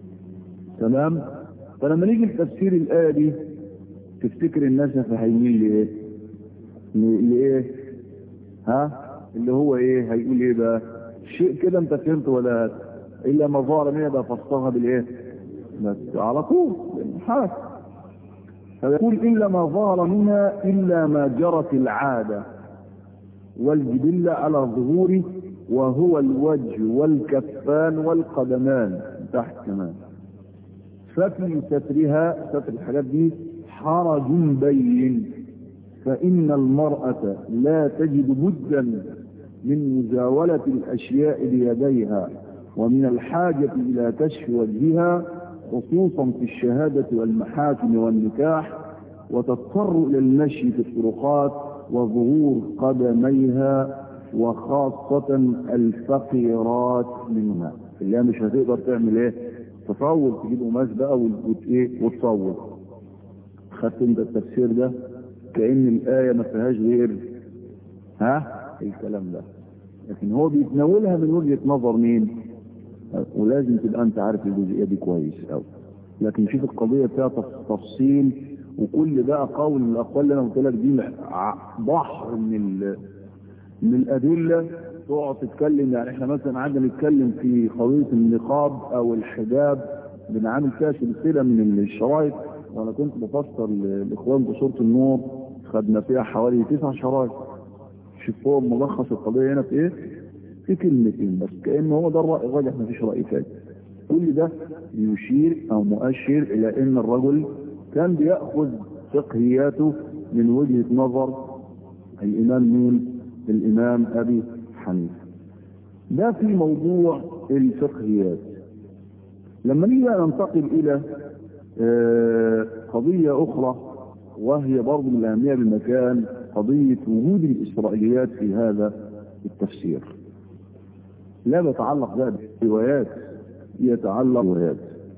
تمام فلما نيجي لتفسير الآية دي تفتكر الناس هيميل لإيه لإيه ها اللي هو إيه هيقول إيه بقى شيء كده انت فهمت ولا إلا ما ظهر منها بقى فسرها بالإيه بس على طول حاس فيقول إلا ما ظهر منها إلا ما جرت العادة والجبلة على ظهوره وهو الوجه والكفان والقدمان تحت كمان ففي سترها ستر الحاجات دي حرج بين فإن المرأة لا تجد بدا من مزاولة الأشياء بيديها ومن الحاجة إلى كشف وجهها خصوصا في الشهادة والمحاكم والنكاح وتضطر إلى المشي في الطرقات وظهور قدميها وخاصة الفقيرات منها اللي هي مش هتقدر تعمل ايه تصور تجيب قماش بقى وت- ايه وتصور خدت انت التفسير ده كأن الآية ما فيهاش غير ها الكلام ده لكن هو بيتناولها من وجهة نظر مين ولازم تبقى انت عارف الجزئية دي كويس قوي لكن شوف القضية فيها تف- تفصيل وكل بقى قول من الأقوال اللي أنا قلت لك دي ع- بحر من ال... من الأدلة تقعد تتكلم يعني احنا مثلا قعدنا نتكلم في قضية النقاب أو الحجاب بنعمل فيها سلسلة من الشرايط وأنا كنت بفسر لإخوان بصورة النور خدنا فيها حوالي تسع شرايط شوفوا ملخص القضية هنا في إيه؟ في كلمتين بس كأن هو ده الرأي الراجح ما فيش رأي ثاني كل ده يشير أو مؤشر إلى أن الرجل كان بيأخذ فقهياته من وجهة نظر الإمام مين؟ الإمام أبي حنيفة ده في موضوع الفقهيات لما نيجي بقى ننتقل إلى آه، قضية أخرى وهي برضه من الأهمية بالمكان قضية وجود الإسرائيليات في هذا التفسير لا يتعلق بقى بروايات يتعلق بروايات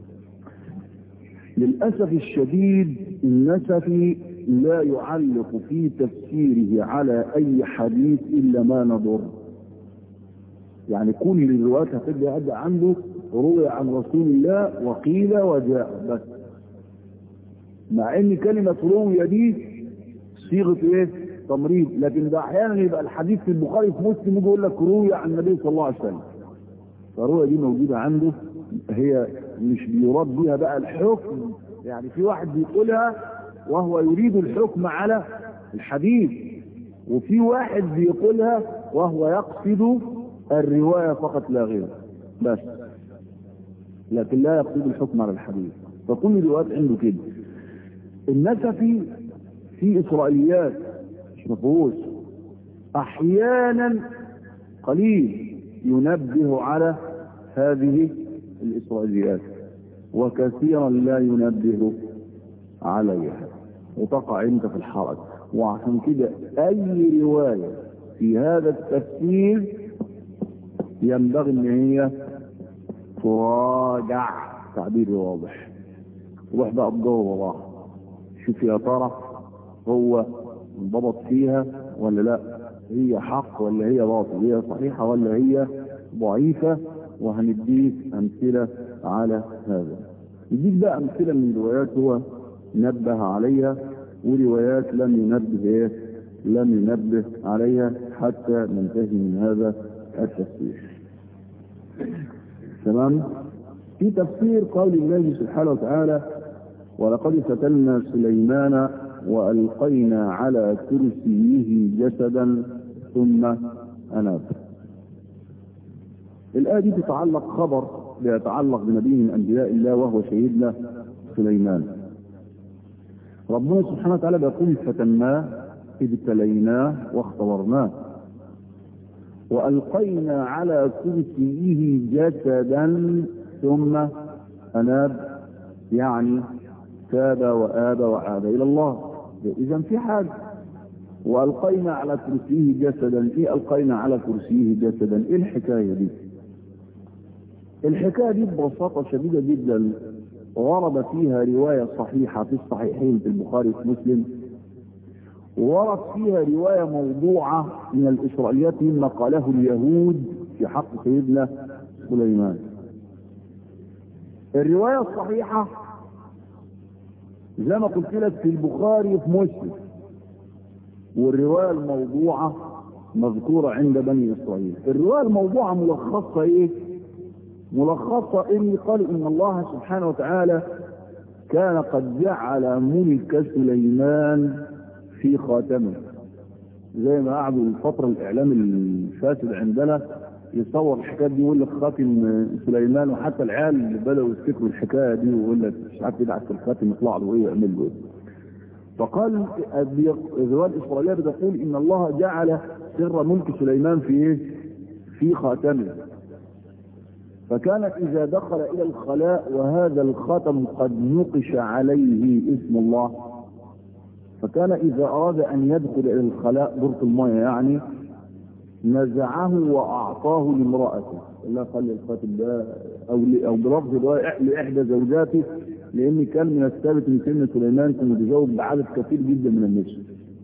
للأسف الشديد النسفي لا يعلق في تفسيره على أي حديث إلا ما نضر يعني كل الروايات هتبقى قد عنده روي عن رسول الله وقيل وجاء بس مع ان كلمة روية دي صيغة ايه تمريض لكن ده احيانا يبقى الحديث في البخاري في مسلم يجي يقول لك روي عن النبي صلى الله عليه وسلم فالرؤية دي موجودة عنده هي مش بيراد بيها بقى الحكم يعني في واحد بيقولها وهو يريد الحكم على الحديث وفي واحد بيقولها وهو يقصد الرواية فقط لا غير بس لكن لا يقصد الحكم على الحديث فكل الروايات عنده كده النسفي في إسرائيليات مش مفهوش أحيانا قليل ينبه على هذه الإسرائيليات وكثيرا لا ينبه عليها وتقع انت في الحرج وعشان كده اي رواية في هذا التفسير ينبغي ان هي تراجع تعبير واضح روح بقى تدور وراها شوف يا ترى هو انضبط فيها ولا لا هي حق ولا هي باطل هي صحيحة ولا هي ضعيفة وهنديك أمثلة على هذا نديك بقى أمثلة من روايات هو نبه عليها وروايات لم ينبه إيه؟ لم ينبه عليها حتى ننتهي من هذا التفسير تمام في تفسير قول الله سبحانه وتعالى ولقد فتنا سليمان وألقينا على كرسيه جسدا ثم أناب الآية دي تتعلق خبر بيتعلق بنبي من أنبياء الله وهو سيدنا سليمان ربنا سبحانه وتعالى بيقول فتناه إذ ابتليناه واختبرناه وألقينا على كرسيه جسدا ثم أناب يعني تاب وآب وعاد إلى الله إذا في حاجة وألقينا على كرسيه جسدا إيه ألقينا على كرسيه جسدا إيه الحكاية دي الحكاية دي ببساطة شديدة جدا ورد فيها رواية صحيحة في الصحيحين في البخاري وفي مسلم ورد فيها رواية موضوعة من الإسرائيليات مما قاله اليهود في حق سيدنا سليمان الرواية الصحيحة زي ما قلت لك في البخاري وفي مسلم والرواية الموضوعة مذكورة عند بني إسرائيل الرواية الموضوعة ملخصة إيه ملخصة إني قال إن الله سبحانه وتعالى كان قد جعل ملك سليمان في خاتمه زي ما قعدوا الفترة الإعلام الفاسد عندنا يصور الحكاية دي يقول لك خاتم سليمان وحتى العيال بدأوا يفتكروا الحكاية دي ويقول لك مش عارف يدعس في الخاتم يطلع له ايه ويعمل له ايه فقال الرواية الإسرائيلية بتقول إن الله جعل سر ملك سليمان في ايه؟ في خاتمه فكانت إذا دخل إلى الخلاء وهذا الخاتم قد نقش عليه اسم الله فكان إذا أراد أن يدخل إلى الخلاء دورة المياه يعني نزعه وأعطاه لامرأته لا خلي الخاتم ده أو أو بلفظ لإحدى زوجاته لأن كان من الثابت أن سيدنا سليمان كان متزوج بعدد كثير جدا من النساء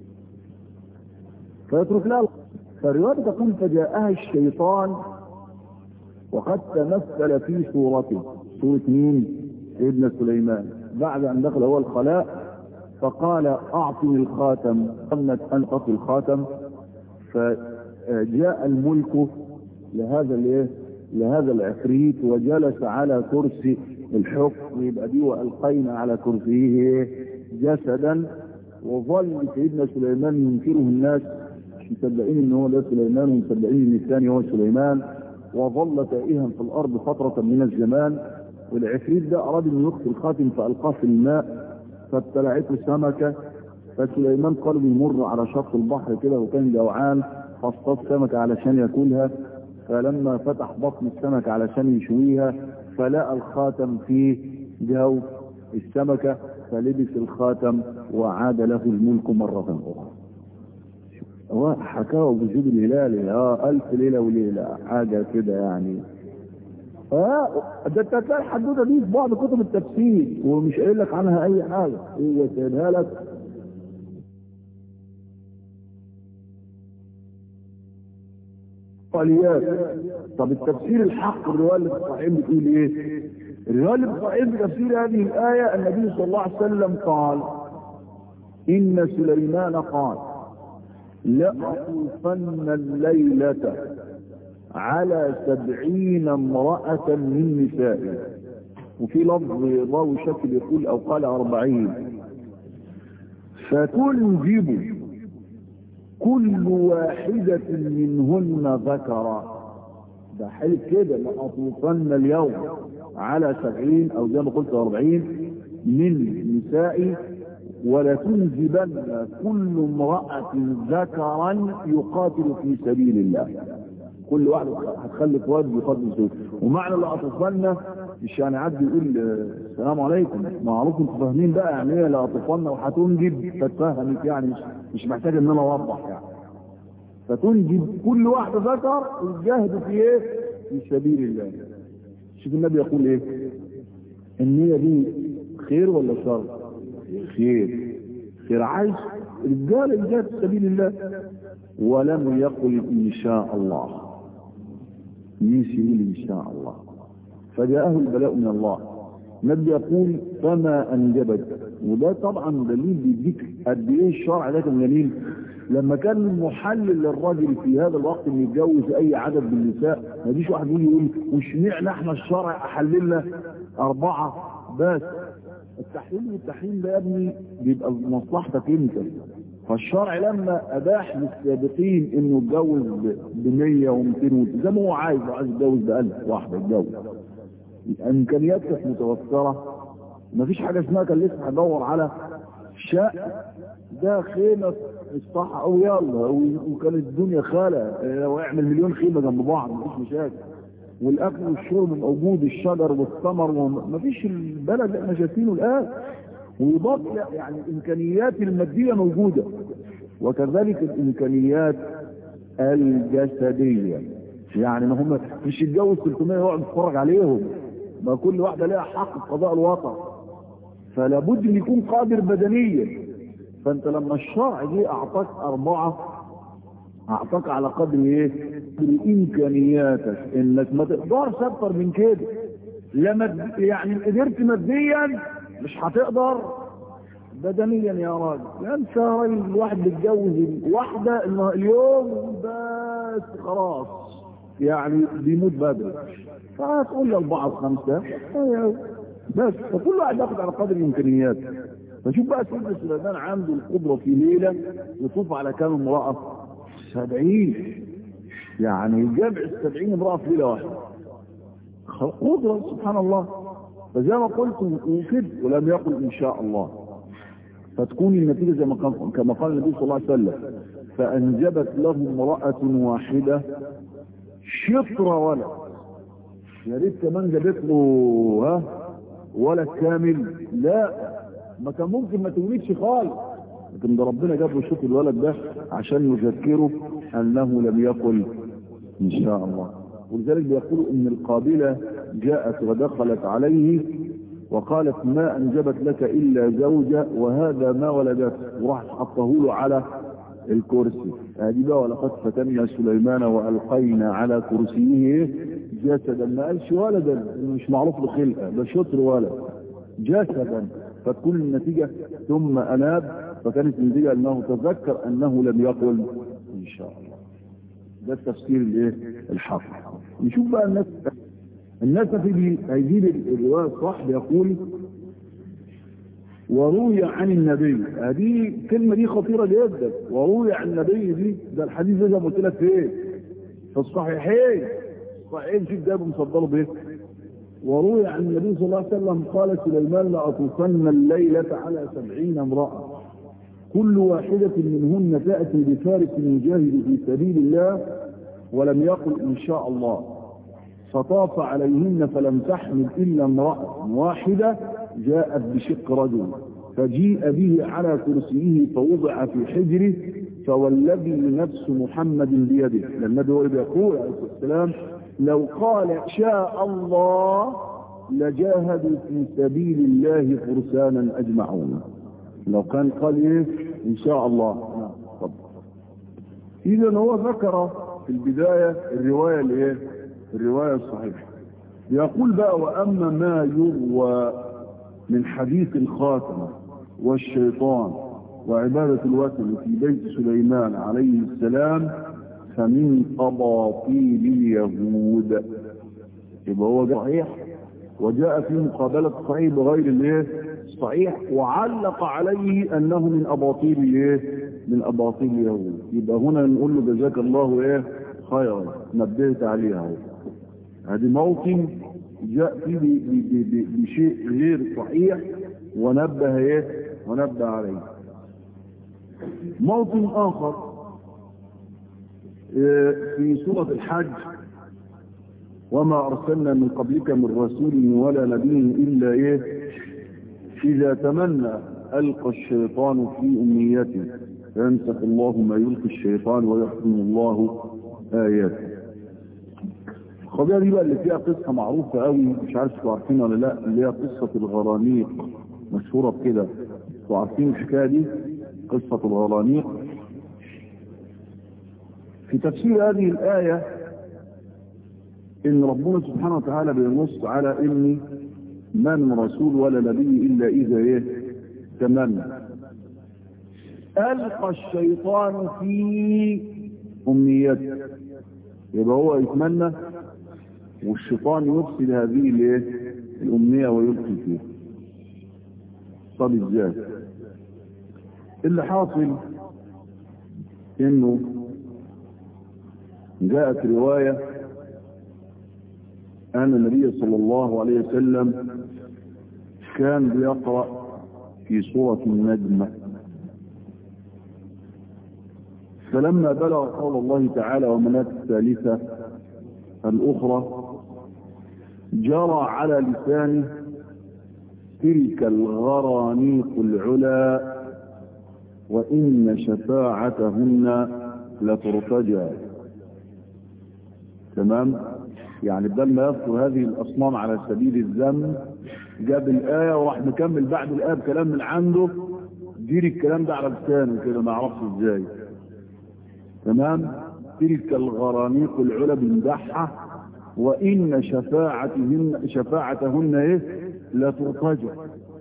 فيترك لها فالرواية تقول فجاءها الشيطان وقد تمثل في صورته صورة مين؟ سيدنا سليمان بعد أن دخل هو الخلاء فقال أعطني الخاتم قمت أن أعطي الخاتم فجاء الملك لهذا الايه لهذا العفريت وجلس على كرسي الحكم يبقى دي والقينا على كرسيه جسدا وظل سيدنا سليمان ينكره الناس مش مصدقين ان هو ده سليمان ومصدقين ان الثاني هو سليمان وظل تائها في الارض فترة من الزمان والعفريت ده اراد انه يخفي الخاتم فالقاه في الماء فابتلعته سمكة فسليمان قال بيمر على شط البحر كده وكان جوعان فاصطاد سمكة علشان ياكلها فلما فتح بطن السمكة علشان يشويها فلقى الخاتم في جو السمكة فلبس الخاتم وعاد له الملك مرة أخرى هو حكاه بوجود الهلال اه ألف ليلة وليلة حاجة كده يعني اه ده انت هتلاقي الحدوته دي في بعض كتب التفسير ومش قايل لك عنها اي حاجه هو سايبها لك قاليات طب التفسير الحق الروايه اللي في الصحيحين بتقول ايه؟ الروايه اللي في الصحيحين بتفسير هذه الايه النبي صلى الله عليه وسلم قال ان سليمان قال لأطوفن الليلة على سبعين امرأة من نسائه وفي لفظ راوي شكل يقول او قال اربعين فتنجب كل واحدة منهن ذكرا ده حلف كده لأطوفن اليوم على سبعين او زي ما قلت اربعين من نسائي ولتنجبن كل امرأة ذكرا يقاتل في سبيل الله كل واحد هتخلف واد يقاتل سبيل ومعنى لأطفالنا مش يعني عبد يقول السلام عليكم معروف انتوا فاهمين بقى يعني ايه لأطفالنا وهتنجب فتفهمت يعني مش, مش محتاج ان انا اوضح يعني فتنجب كل واحد ذكر يجاهد في ايه في سبيل الله شوف النبي يقول ايه النية دي خير ولا شر خير خير عايز رجال يجاهد في سبيل الله ولم يقل ان شاء الله نسي يقول ان شاء الله فجاءه البلاء من الله النبي يقول فما انجبت وده طبعا دليل بيديك قد ايه الشرع ده كان جميل لما كان محلل للراجل في هذا الوقت ان يتجوز اي عدد من النساء ما يجيش واحد يقول يقول واشمعنى احنا الشرع احللنا اربعه بس التحليل والتحريم ده يا ابني بيبقى مصلحتك انت فالشرع لما اباح للسابقين انه يتجوز ب 100 و200 زي ما هو عايز لو عايز يتجوز ب 1000 واحده يتجوز امكانيات كانت متوفره مفيش حاجه اسمها كان لسه هدور على شقه ده خيمه في الصحة او يلا وكانت الدنيا خالة لو يعمل مليون خيمة جنب بعض مفيش مشاكل والاكل والشرب موجود الشجر والثمر مفيش البلد اللي احنا شايفينه الان ويضاف يعني الامكانيات الماديه موجوده وكذلك الإمكانيات الجسدية يعني ما هم مش يتجوز 300 يقعد يتفرج عليهم ما كل واحدة لها حق قضاء الوطن فلا بد ان يكون قادر بدنيا فانت لما الشرع جه اعطاك اربعة اعطاك على قدر ايه امكانياتك انك ما تقدرش اكتر من كده لما يعني قدرت ماديا مش هتقدر بدنيا يا راجل انت راجل الواحد بيتجوز واحدة اليوم بس خلاص يعني بيموت بدري فهتقول لي اربعة وخمسة بس فكل واحد ياخد على قدر الامكانيات فشوف بقى سيدنا سليمان عنده القدرة في ليلة يطوف على كام امرأة سبعين يعني جمع السبعين امرأة في ليلة واحدة قدرة سبحان الله فزي ما قلت وكد ولم يقل ان شاء الله فتكون النتيجة زي ما قال كما قال النبي صلى الله عليه وسلم فأنجبت له امرأة واحدة شطر ولد يا ريت كمان جابت له ها ولد كامل لا ما كان ممكن ما تولدش خالص لكن ده ربنا جاب له شوف الولد ده عشان يذكره انه لم يقل ان شاء الله ولذلك بيقولوا ان القابلة جاءت ودخلت عليه وقالت ما انجبت لك الا زوجة وهذا ما ولدت وراح حطه له على الكرسي هذه بقى ولقد فتنا سليمان والقينا على كرسيه جسدا ما قالش ولدا مش معروف له خلقه ده شطر ولد جسدا فتكون النتيجة ثم أناب فكانت النتيجة أنه تذكر أنه لم يقل إن شاء الله ده التفسير الايه الحق نشوف بقى الناس الناس في هيجيب الرواية الصح بيقول وروي عن النبي هذه الكلمة دي خطيرة جدا وروي عن النبي دي ده الحديث ده زي ما قلت لك فين في الصحيحين الصحيحين شوف ده مصدره بايه وروي عن النبي صلى الله عليه وسلم قال سليمان لأطوفن الليلة على سبعين امرأة كل واحدة منهن تأتي بفارس يجاهد في سبيل الله ولم يقل إن شاء الله فطاف عليهن فلم تحمل إلا امرأة واحدة جاءت بشق رجل فجيء به على كرسيه فوضع في حجره فوالذي نفس محمد بيده النبي هو بيقول عليه الصلاة والسلام لو قال شاء الله لجاهدوا في سبيل الله فرسانا أجمعون لو كان قال ايه ان شاء الله طب اذا هو ذكر في البداية الرواية الايه الرواية الصحيحة يقول بقى واما ما يروى من حديث الخاتمة والشيطان وعبادة الوثن في بيت سليمان عليه السلام فمن أباطيل اليهود يبقى هو صحيح وجاء في مقابلة صحيح بغير الايه صحيح وعلق عليه انه من اباطيل الايه من اباطيل اليهود يبقى هنا نقول له جزاك الله ايه خيرا نبهت عليها هذه موطن جاء فيه بشيء غير صحيح ونبه ايه ونبه عليه موطن اخر في سورة الحج وما أرسلنا من قبلك من رسول ولا نبي إلا إيه إذا تمنى ألقى الشيطان في أمنيته فينسخ الله ما يلقي الشيطان ويحكم الله آياته القضية دي بقى اللي فيها قصة معروفة قوي مش عارف انتوا عارفينها ولا لا اللي هي قصة الغرانيق مشهورة بكده انتوا عارفين الحكاية دي قصة الغرانيق في تفسير هذه الآية ان ربنا سبحانه وتعالى بينص على ان ما من رسول ولا نبي الا اذا ايه تمنى القى الشيطان في امنيته يبقى هو يتمنى والشيطان يفسد هذه الايه الامنيه ويلقي فيها طب ازاي اللي حاصل انه جاءت روايه أن النبي صلى الله عليه وسلم كان بيقرأ في سورة النجم فلما بلغ قول الله تعالى ومنات الثالثة الأخرى جرى على لسانه تلك الغرانيق العلا وإن شفاعتهن لترتجى تمام يعني بدل ما يذكر هذه الأصنام على سبيل الذم جاب الآية وراح مكمل بعد الآية بكلام من عنده دير الكلام ده على لسانه كده ما اعرفش ازاي تمام تلك الغرانيق العلا بنجحها وإن شفاعتهن شفاعتهن ايه لا ترتجى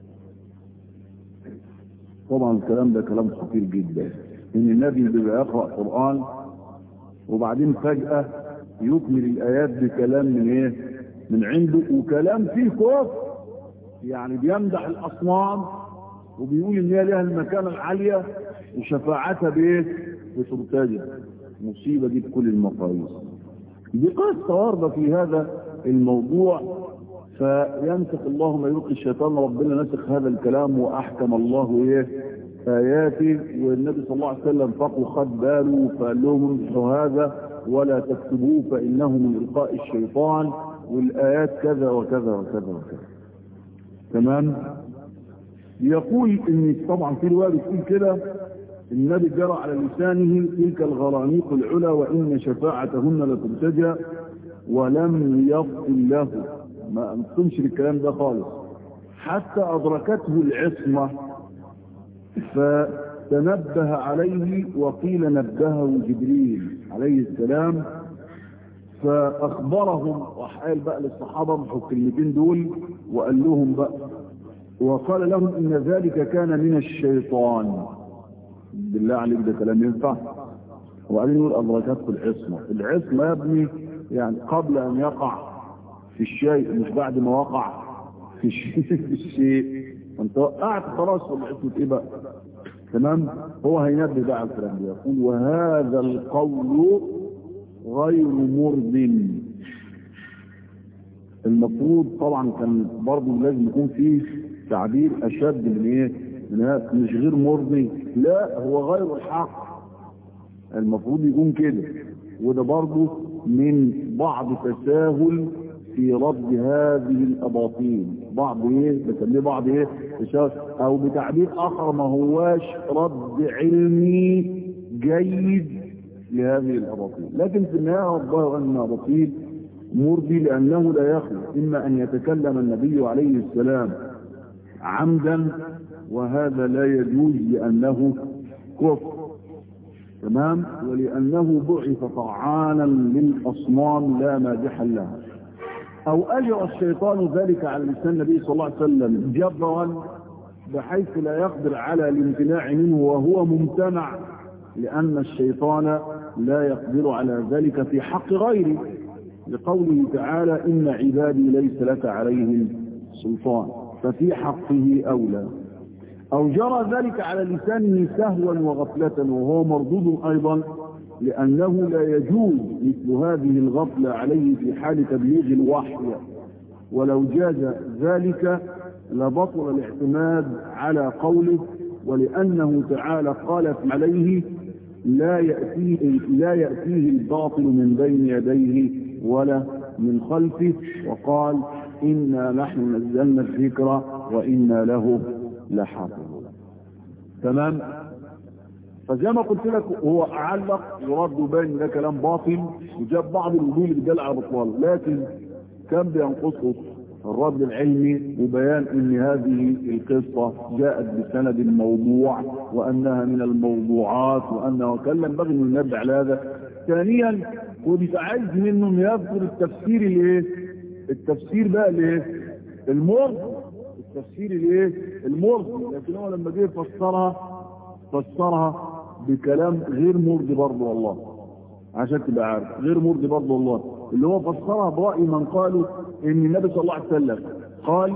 طبعا الكلام ده كلام خطير جدا ان النبي بيبقى يقرأ قرآن وبعدين فجأة يكمل الآيات بكلام من ايه من عنده وكلام فيه كفر يعني بيمدح الأصنام وبيقول ان هي لها المكانة العالية وشفاعتها بايه بترتجى مصيبة دي بكل المقاييس دي قصة واردة في هذا الموضوع فينسخ الله ما يلقي الشيطان ربنا نسخ هذا الكلام واحكم الله ايه اياته والنبي صلى الله عليه وسلم فقوا خد باله فقال لهم امسحوا هذا ولا تكتبوه فانه من القاء الشيطان والايات كذا وكذا وكذا وكذا تمام يقول ان طبعا في روايه بتقول كده النبي جرى على لسانه تلك الغرانيق العلا وان شفاعتهن لترتجى ولم يبطل له ما امكنش الكلام ده خالص حتى ادركته العصمه فتنبه عليه وقيل نبهه جبريل عليه السلام فاخبرهم وحال بقى للصحابه محوا الكلمتين دول وقال لهم بقى وقال لهم ان ذلك كان من الشيطان بالله عليك ده كلام ينفع وبعدين يقول ادركته العصمه العصمه يا ابني يعني قبل ان يقع في الشيء مش بعد ما وقع في الشيء في الشيء انت وقعت خلاص في العصمه ايه بقى تمام هو هينبه بقى على الكلام ده يقول وهذا القول غير مرض المفروض طبعا كان برضه لازم يكون فيه تعبير اشد من ايه من مش غير مرضي لا هو غير الحق المفروض يكون كده وده برضه من بعض تساهل في رد هذه الاباطيل بعض ايه بسميه بعض ايه تساهل او بتعبير اخر ما هواش رد علمي جيد لهذه الاباطيل لكن في النهايه الظاهر ان الاباطيل مرضي لانه لا يخلو اما ان يتكلم النبي عليه السلام عمدا وهذا لا يجوز لأنه كفر تمام ولأنه بعث طعانا للأصنام لا مادحا لها أو أجر الشيطان ذلك على لسان النبي صلى الله عليه وسلم جبرا بحيث لا يقدر على الامتناع منه وهو ممتنع لأن الشيطان لا يقدر على ذلك في حق غيره لقوله تعالى إن عبادي ليس لك عليهم سلطان ففي حقه أولى أو جرى ذلك على لسانه سهوا وغفلة وهو مردود أيضا لأنه لا يجوز مثل هذه الغفلة عليه في حال تبليغ الوحي ولو جاز ذلك لبطل الاعتماد على قوله ولأنه تعالى قال عليه لا يأتيه, لا يأتيه الباطل من بين يديه ولا من خلفه وقال إنا نحن نزلنا الذكر وإنا له لحافظون تمام فزي ما قلت لك هو علق يرد بين ده كلام باطل وجاب بعض الوجوه اللي بتدل على بطلان لكن كان بينقصه الرد العلمي وبيان ان هذه القصة جاءت بسند الموضوع وانها من الموضوعات وانه كان ينبغي ان ينبه على هذا ثانيا ودي عايز منه انه يذكر التفسير الايه التفسير بقى الايه المرضي التفسير الايه المرضي لكن هو لما جه يفسرها فسرها بكلام غير مرضي برضه والله عشان تبقى عارف غير مرضي برضه والله اللي هو فسرها برأي من قالوا ان النبي صلى الله عليه وسلم قال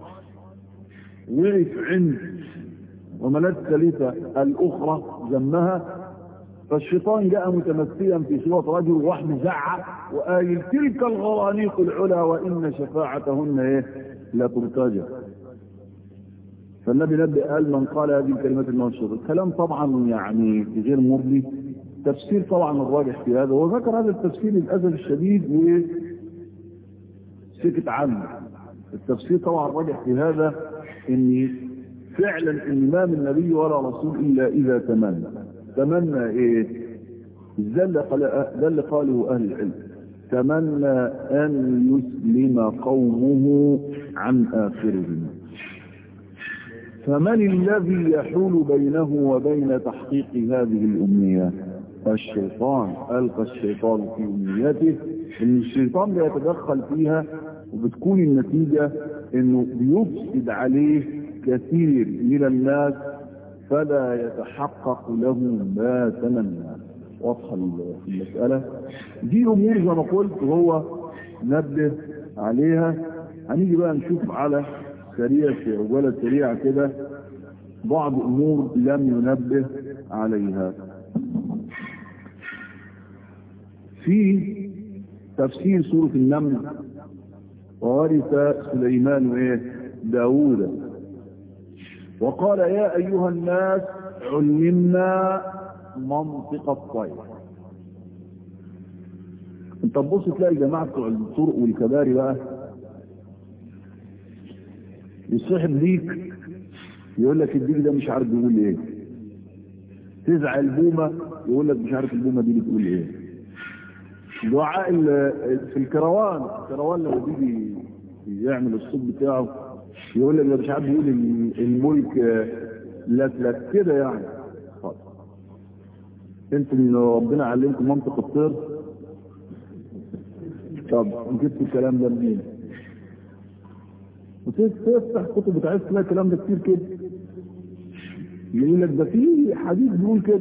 وقف عند وملات الثالثة الأخرى ذمها فالشيطان جاء متمثلا في صورة رجل واحد زعق وقال تلك الغرانيق العلا وإن شفاعتهن ايه لا ترتجى فالنبي نبي قال من قال هذه الكلمات المنشورة الكلام طبعا يعني غير مرضي تفسير طبعا الراجح في هذا وذكر هذا التفسير للأسف الشديد وسكت عنه التفسير طبعا الراجح في هذا ان فعلا ان ما من نبي ولا رسول الا اذا تمنى تمنى ايه ده اللي قال- ده اللي قاله اهل العلم تمنى ان يسلم قومه عن اخرهم فمن الذي يحول بينه وبين تحقيق هذه الامنيه الشيطان القى الشيطان في امنيته ان الشيطان بيتدخل فيها وبتكون النتيجه انه بيفسد عليه كثير من الناس فلا يتحقق له ما تمنى واضحه المساله دي امور زي ما قلت هو نبه عليها هنيجي بقى نشوف على سريع في عجاله سريعه كده بعض امور لم ينبه عليها في تفسير سورة النمل وورث سليمان ايه داود وقال يا ايها الناس علمنا منطق الطير انت تبص تلاقي جماعة بتوع الطرق والكباري بقى يصحب ليك يقول لك الديك ده مش عارف بيقول ايه تزعل بومة يقول لك مش عارف البومة دي بتقول ايه دعاء ال- في الكروان الكروان لما بيجي يعمل الصوت بتاعه يقول لك ده مش عارف يقول ال- الملك لك لك كده يعني خالص. انتوا اللي ربنا علمكم منطق الطير طب جبت الكلام ده منين؟ وتفتح كتب بتاعت تلاقي الكلام ده كتير كده يقول لك ده في حديث بيقول كده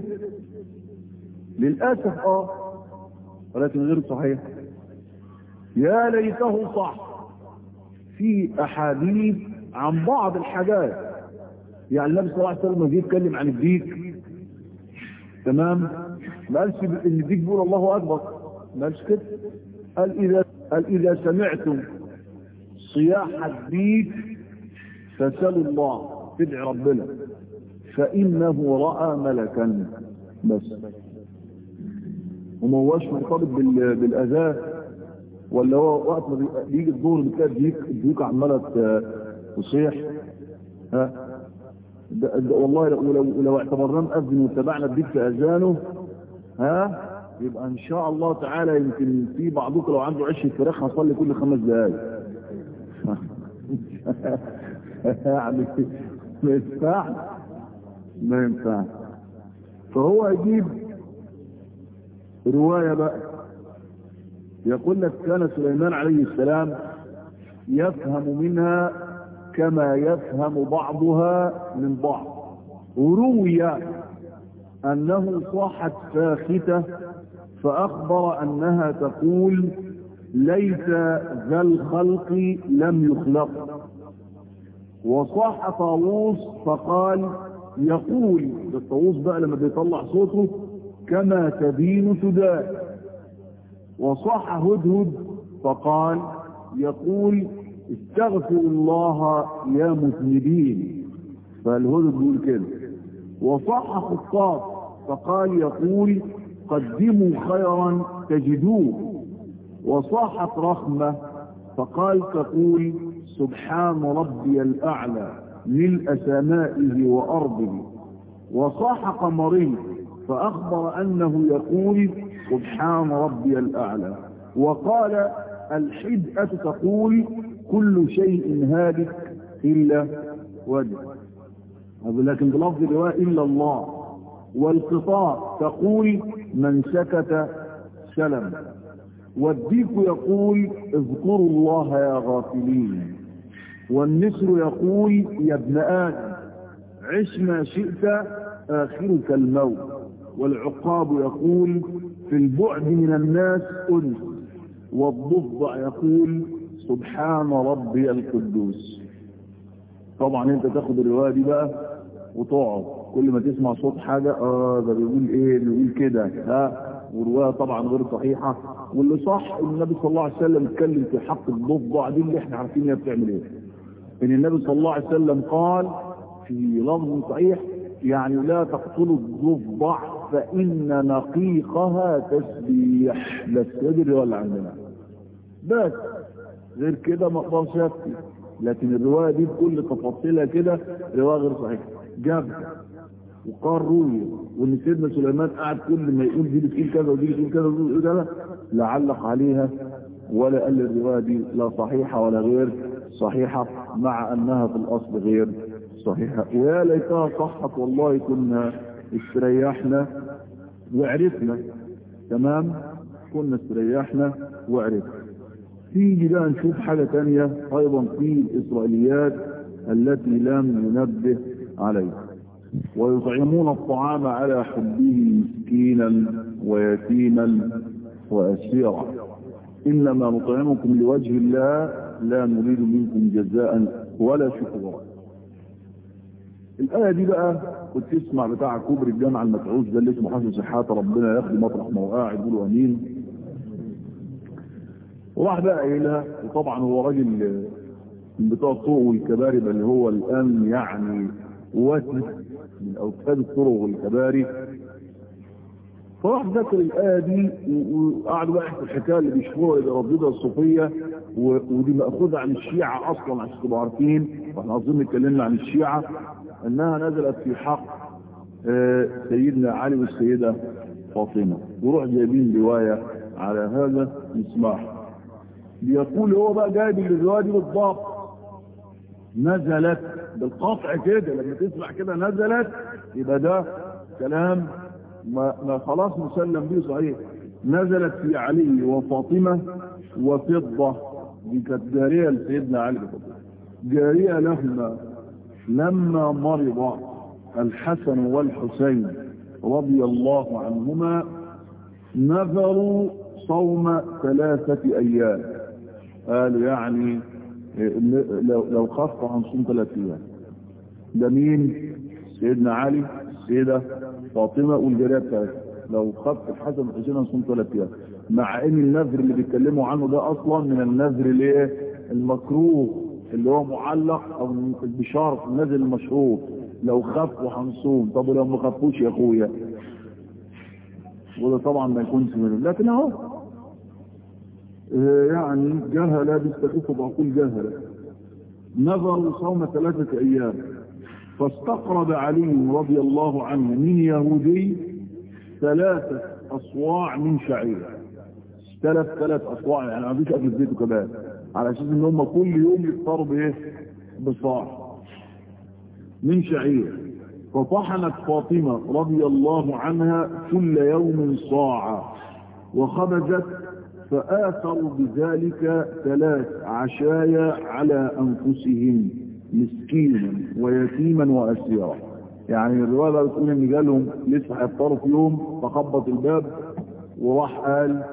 للاسف اه ولكن غير صحيح يا ليته صح في احاديث عن بعض الحاجات يعني النبي صلى الله عليه وسلم جه يتكلم عن الديك تمام ما قالش ان الديك بيقول الله اكبر ما قالش كده قال اذا قال اذا سمعتم صياح الديك فسلوا الله تدعي ربنا فانه راى ملكا بس وما هوش مرتبط بال- بالاذان ولا هو وقت ما بي- بيجي الظهر بتلاقي الديك الديوك عماله ت- تصيح ها ده ده والله لو لو, لو اعتبرناه مأذن واتبعنا الديك في اذانه ها يبقى ان شاء الله تعالى يمكن في بعضكم لو عنده عش فراخ هصلي كل خمس دقائق يعني ما ينفعش ما ينفعش فهو يجيب رواية بقى يقول لك كان سليمان عليه السلام يفهم منها كما يفهم بعضها من بعض وروي أنه صاحت ساختة فأخبر أنها تقول ليس ذا الخلق لم يخلق وصاح طاووس فقال يقول الطاووس بقى لما بيطلع صوته كما تدين تدان وصح هدهد فقال يقول استغفروا الله يا مذنبين فالهدهد بيقول كده وصح خطاب فقال يقول قدموا خيرا تجدوه وصاحت رحمة فقال تقول سبحان ربي الأعلى ملء سمائه وأرضه وصاح قمري فأخبر أنه يقول سبحان ربي الأعلى وقال الحدأة تقول كل شيء هالك إلا وجه لكن بلفظ الرواية إلا الله والقطاع تقول من سكت سلم والديك يقول اذكروا الله يا غافلين والنسر يقول يا ابن آدم عش ما شئت آخرك الموت والعقاب يقول في البعد من الناس أنس والضفدع يقول سبحان ربي القدوس طبعا انت تاخد الرواية دي بقى وتقعد كل ما تسمع صوت حاجة اه ده بيقول ايه بيقول كده ها ورواية طبعا غير صحيحة واللي صح ان النبي صلى الله عليه وسلم اتكلم في حق الضفدع دي اللي احنا عارفين هي بتعمل ايه ان النبي صلى الله عليه وسلم قال في لفظ صحيح يعني لا تقتلوا الضفدع فإن نقيقها تسبيح بس يدري ولا عندنا بس غير كده ما اقدرش افتي لكن الرواية دي بكل تفاصيلها كده رواية غير صحيحة جاب وقال روي وان سيدنا سليمان قعد كل ما يقول دي بتقول كذا ودي بتقول كذا ودي بتقول كذا لا علق عليها ولا قال الرواية دي لا صحيحة ولا غير صحيحة مع انها في الاصل غير صحيحة ويا ليتها صحت والله كنا استريحنا وعرفنا تمام كنا استريحنا وعرفنا تيجي بقى نشوف حاجة تانية ايضا في الاسرائيليات التي لم ننبه عليها ويطعمون الطعام على حبه مسكينا ويتيما واسيرا انما نطعمكم لوجه الله لا نريد منكم جزاء ولا شكورا الآية دي بقى كنت تسمع بتاع كوبري الجامعة المتعوز ده اللي اسمه حسن صحات ربنا ياخد مطرح ما هو قاعد يقولوا امين وراح بقى قايلها وطبعا هو راجل من بتوع الطرق والكباري اللي هو الان يعني واتي من اوتاد الطرق والكباري فراح ذكر الآية دي وقعدوا بقى يحكوا الحكاية اللي بيشوفوها اللي رددها الصوفية ودي مأخوذة عن الشيعة أصلا عشان تبقوا عارفين واحنا أظن اتكلمنا عن الشيعة أنها نزلت في حق سيدنا علي والسيدة فاطمة وروح جايبين رواية على هذا نسمعها بيقول هو بقى جايب الرواية دي بالضبط نزلت بالقطع كده لما تسمع كده نزلت يبقى ده كلام ما, ما خلاص مسلم به صحيح نزلت في علي وفاطمة وفضة دي كانت جارية لسيدنا علي وفاطمة جارية لهما لما مرض الحسن والحسين رضي الله عنهما نذروا صوم ثلاثة أيام قالوا يعني لو, لو خف عن صوم ثلاثة أيام ده مين سيدنا علي السيدة فاطمة والجارية بتاعتها لو خف الحسن والحسين عن صوم ثلاثة أيام مع ان النذر اللي بيتكلموا عنه ده اصلا من النذر اللي المكروه اللي هو معلق او بشرط النذر المشهور لو خفوا هنصوم طب ولو ما خفوش يا اخويا وده طبعا ما يكونش منهم لكن اهو يعني جهلة بيستخفوا بعقول جهلة نظروا صوم ثلاثة ايام فاستقرب علي رضي الله عنه من يهودي ثلاثة اصواع من شعير ثلاث ثلاث اصواع يعني ما فيش اكل زيت كمان على اساس ان هم كل يوم يفطروا بايه بصاع من شعير فطحنت فاطمة رضي الله عنها كل يوم صاعا وخبزت فآثروا بذلك ثلاث عشايا على أنفسهم مسكينا ويتيما وأسيرا يعني الرواية بتقول ان جالهم لسه هيفطروا في يوم فخبط الباب وراح قال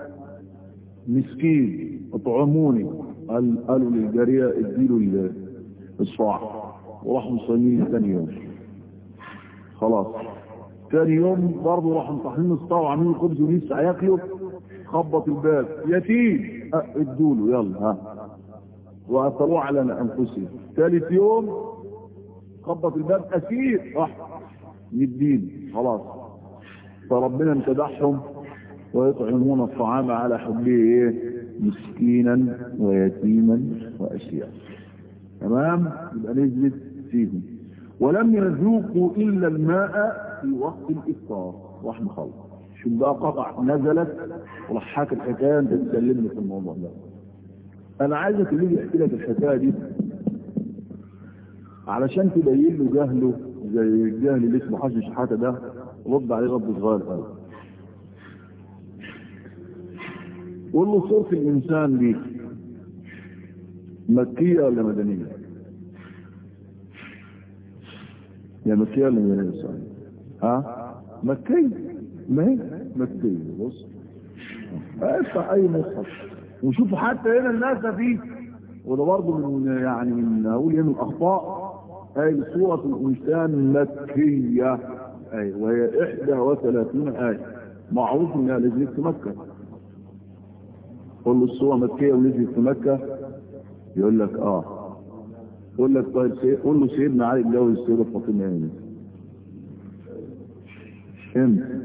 مسكين اطعموني قال قالوا للجارية اديله الصاع وراحوا مصلين ثاني يوم خلاص ثاني يوم برضه راحوا مطحنين الصاع وعاملين خبز ولسه هياكلوا خبط الباب يتيم ادوا له يلا ها واثروه على انفسهم ثالث يوم خبط الباب اسير راح يدين خلاص فربنا امتدحهم ويطعمون الطعام على حبه ايه مسكينا ويتيما واسيرا تمام يبقى نزلت فيهم ولم يذوقوا الا الماء في وقت الافطار راح مخلص شو بقى قطع نزلت وراح حاكي الحكايه انت تكلمني في الموضوع ده انا عايزك اللي يحكي لك الحكايه دي علشان تبين له جهله زي الجهل اللي اسمه حسن شحاته ده رد عليه رد صغير قوي قول له صورة الإنسان دي مكية ولا مدنية؟ يا مكية ولا مدنية صحيح؟ ها؟ مكية ما هي مكية بص افتح أي مصحف وشوفوا حتى هنا الناس فيه وده برضه من يعني من هقول ايه من الأخطاء أي سورة الإنسان مكية أي وهي 31 آية معروف إنها نزلت في مكة قول له السورة مكية ونزلت في مكة يقول لك اه قول لك طيب سي... قول له سيدنا علي اتجوز السيدة فاطمة يعني امتى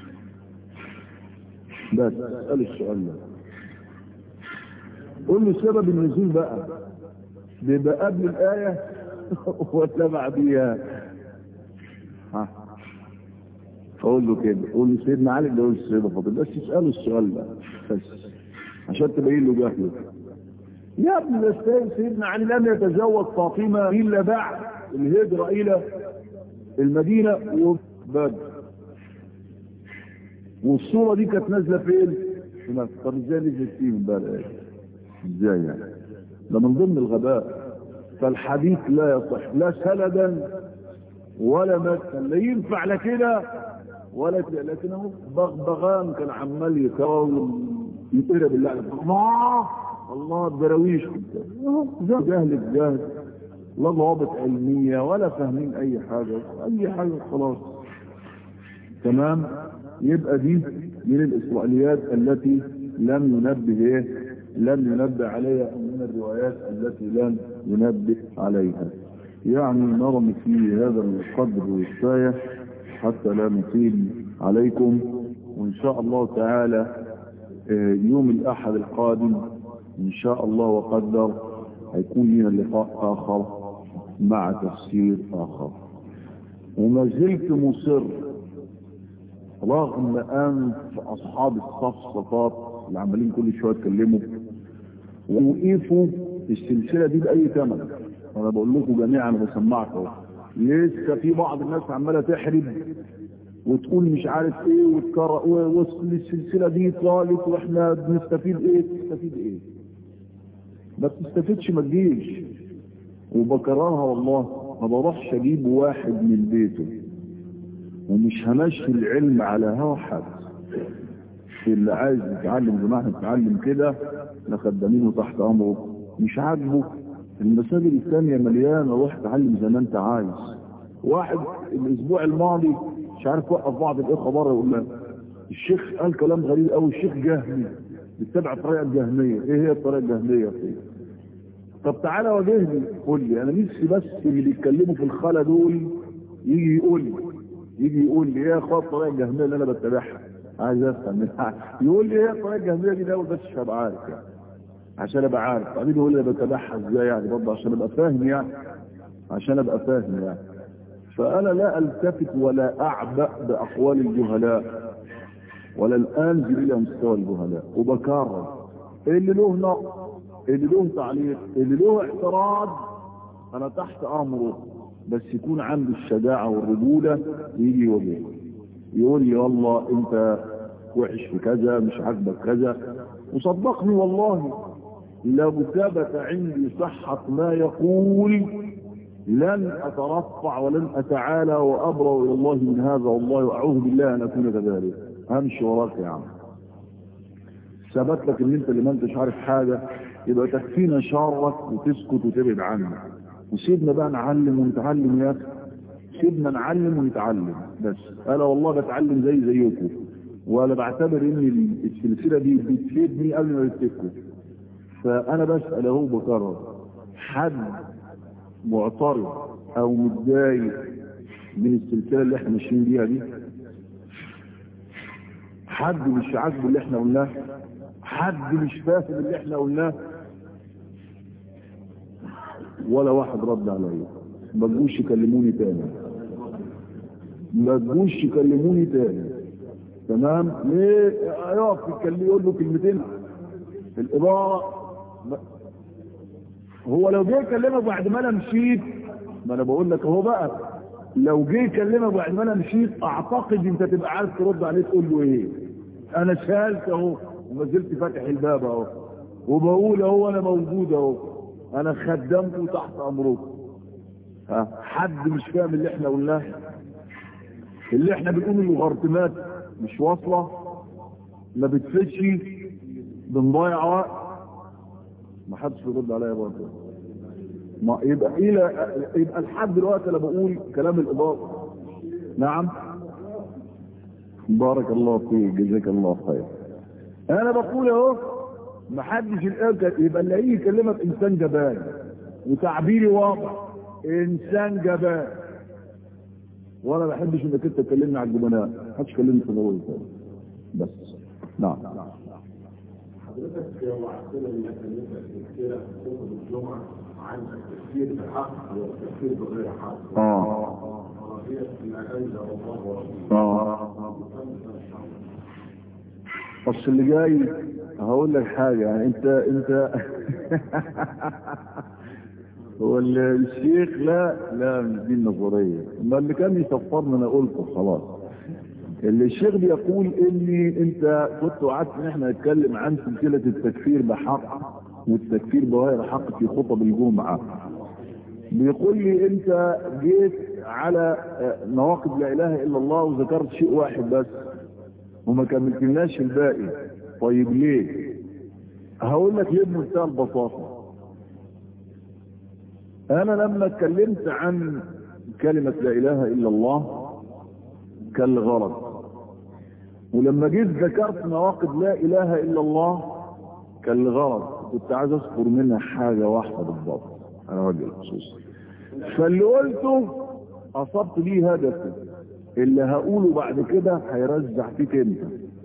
بس اسأل السؤال ده قول له سبب النزول بقى بيبقى قبل الآية ولا بعديها ها فقول له كده قول له سيدنا علي ده السيدة فاطمة بس اسأله السؤال ده بس عشان تبين له جهله يا ابن الاستاذ سيدنا علي لم يتزوج فاطمة إلا بعد الهجرة إلى المدينة وبدر والصورة دي كانت نازلة فين؟ في مكة طب ازاي نزلت فيه من بقى ازاي يعني؟ ده من ضمن الغباء فالحديث لا يصح لا سندا ولا مكة لا ينفع لا كده ولا كده لكن هو بغبغان كان عمال يكاوي يطير بالله الله الله الدراويش جهل الجهل لا ضوابط علمية ولا فاهمين اي حاجة اي حاجة خلاص تمام يبقى دي من الاسرائيليات التي لم ينبه ايه لم ينبه عليها من الروايات التي لم ينبه عليها يعني نرمي في هذا القدر كفاية حتى لا نطيل عليكم وإن شاء الله تعالى يوم الأحد القادم إن شاء الله وقدر هيكون لنا لقاء آخر مع تفسير آخر وما زلت مصر رغم أنف أصحاب الصفصفات اللي عمالين كل شوية يتكلموا ووقفوا السلسلة دي بأي ثمن انا بقول لكم جميعا انا بسمعكم لسه في بعض الناس عماله تحرب وتقول مش عارف ايه وتكرر والسلسله دي طالت واحنا بنستفيد ايه تستفيد ايه ما بتستفيدش ما تجيش وبكررها والله ما بروحش اجيب واحد من بيته ومش همشي العلم على هوا حد اللي عايز يتعلم زي ما احنا بنتعلم كده احنا خدامينه تحت امره مش عاجبه المساجد الثانية مليانة روح تعلم زي ما انت عايز واحد الاسبوع الماضي مش عارف وقف بعض الاخوة بره يقول لها الشيخ قال كلام غريب قوي الشيخ جهمي بيتبع الطريقة الجهمية ايه هي الطريقة الجهمية فيه طب تعالى واجهني قول لي انا نفسي بس اللي بيتكلموا في الخلا دول يجي يقول لي يجي يقول لي ايه يا اخويا الطريقة الجهمية اللي انا بتبعها عايز افهم يقول لي ايه الطريقة الجهمية دي ده بس مش هبقى عارف يعني عشان ابقى عارف بعدين يقول لي بتابعها ازاي يعني برضه عشان ابقى فاهم يعني عشان ابقى فاهم يعني فانا لا التفت ولا اعبأ باقوال الجهلاء ولا الانزل الى مستوى الجهلاء وبكرر اللي له نقص اللي له تعليق اللي له اعتراض انا تحت امره بس يكون عنده الشجاعة والرجولة يجي يواجهني يقول لي والله انت وحش في كذا مش عاجبك كذا وصدقني والله لو ثبت عندي صحة ما يقول لن أترفع ولن أتعالى وأبرأ إلى الله من هذا والله وأعوذ بالله أن أكون كذلك همشي وراك يا عم ثبت لك ان انت اللي ما انتش عارف حاجة يبقى تكفينا شرك وتسكت وتبعد عنه وسيبنا بقى نعلم ونتعلم يا اخي سيبنا نعلم ونتعلم بس انا والله بتعلم زي زيكم ولا بعتبر ان السلسلة دي بتفيدني قبل ما بتفيدكم فانا بسأل اهو بكرر حد معترض او متضايق من السلسلة اللي احنا ماشيين بيها دي حد مش عاجبه اللي احنا قلناه حد مش فاهم اللي احنا قلناه ولا واحد رد عليا ما تجوش يكلموني تاني ما تجوش يكلموني تاني تمام ليه يقف يتكلم يقول له كلمتين في الإدارة هو لو جه يكلمك بعد ما انا مشيت ما انا بقول لك اهو بقى لو جه يكلمك بعد ما انا مشيت اعتقد انت تبقى عارف ترد عليه تقول له ايه انا سالت اهو وما زلت فاتح الباب اهو وبقول اهو انا موجود اهو انا خدمته تحت امركم ها حد مش فاهم اللي احنا قلناه اللي احنا بنقول المغرتمات مش واصله ما بتفيدش بنضيع وقت ما حدش بيرد عليا برضه ما يبقى الى يبقى لحد دلوقتي انا بقول كلام الاضافه نعم بارك الله فيك جزاك الله خير انا بقول اهو ما حدش الان يبقى اللي هيجي يكلمك انسان جبان وتعبيري واضح انسان جبان وانا ما بحبش انك انت تكلمني على الجبناء ما حدش كلمني في الموضوع بس نعم حضرتك وعدتنا انك انت تذكره خطب الجمعه عن التفكير بالحق والتفكير بغير حق اه وهي ما انزل الله ورسوله اه بس اللي جاي هقول لك حاجة يعني انت انت هو ال- الشيخ لا لا مش دي النظرية ما اللي كان يصفرنا انا قلته خلاص اللي الشيخ بيقول اني انت كنت وعدت ان احنا نتكلم عن سلسلة التكفير بحق والتكفير بغير حق في خطب الجمعة بيقول لي انت جيت على آه، نواقض لا اله الا الله وذكرت شيء واحد بس وما كملتلناش الباقي طيب ليه هقول لك ليه بمنتهى البساطه انا لما اتكلمت عن كلمه لا اله الا الله كان لغرض ولما جيت ذكرت نواقض لا اله الا الله كان لغرض كنت عايز اذكر منها حاجه واحده بالضبط انا وجه الخصوص فاللي قلته اصبت ليه هدفي اللي هقوله بعد كده هيرزع فيك انت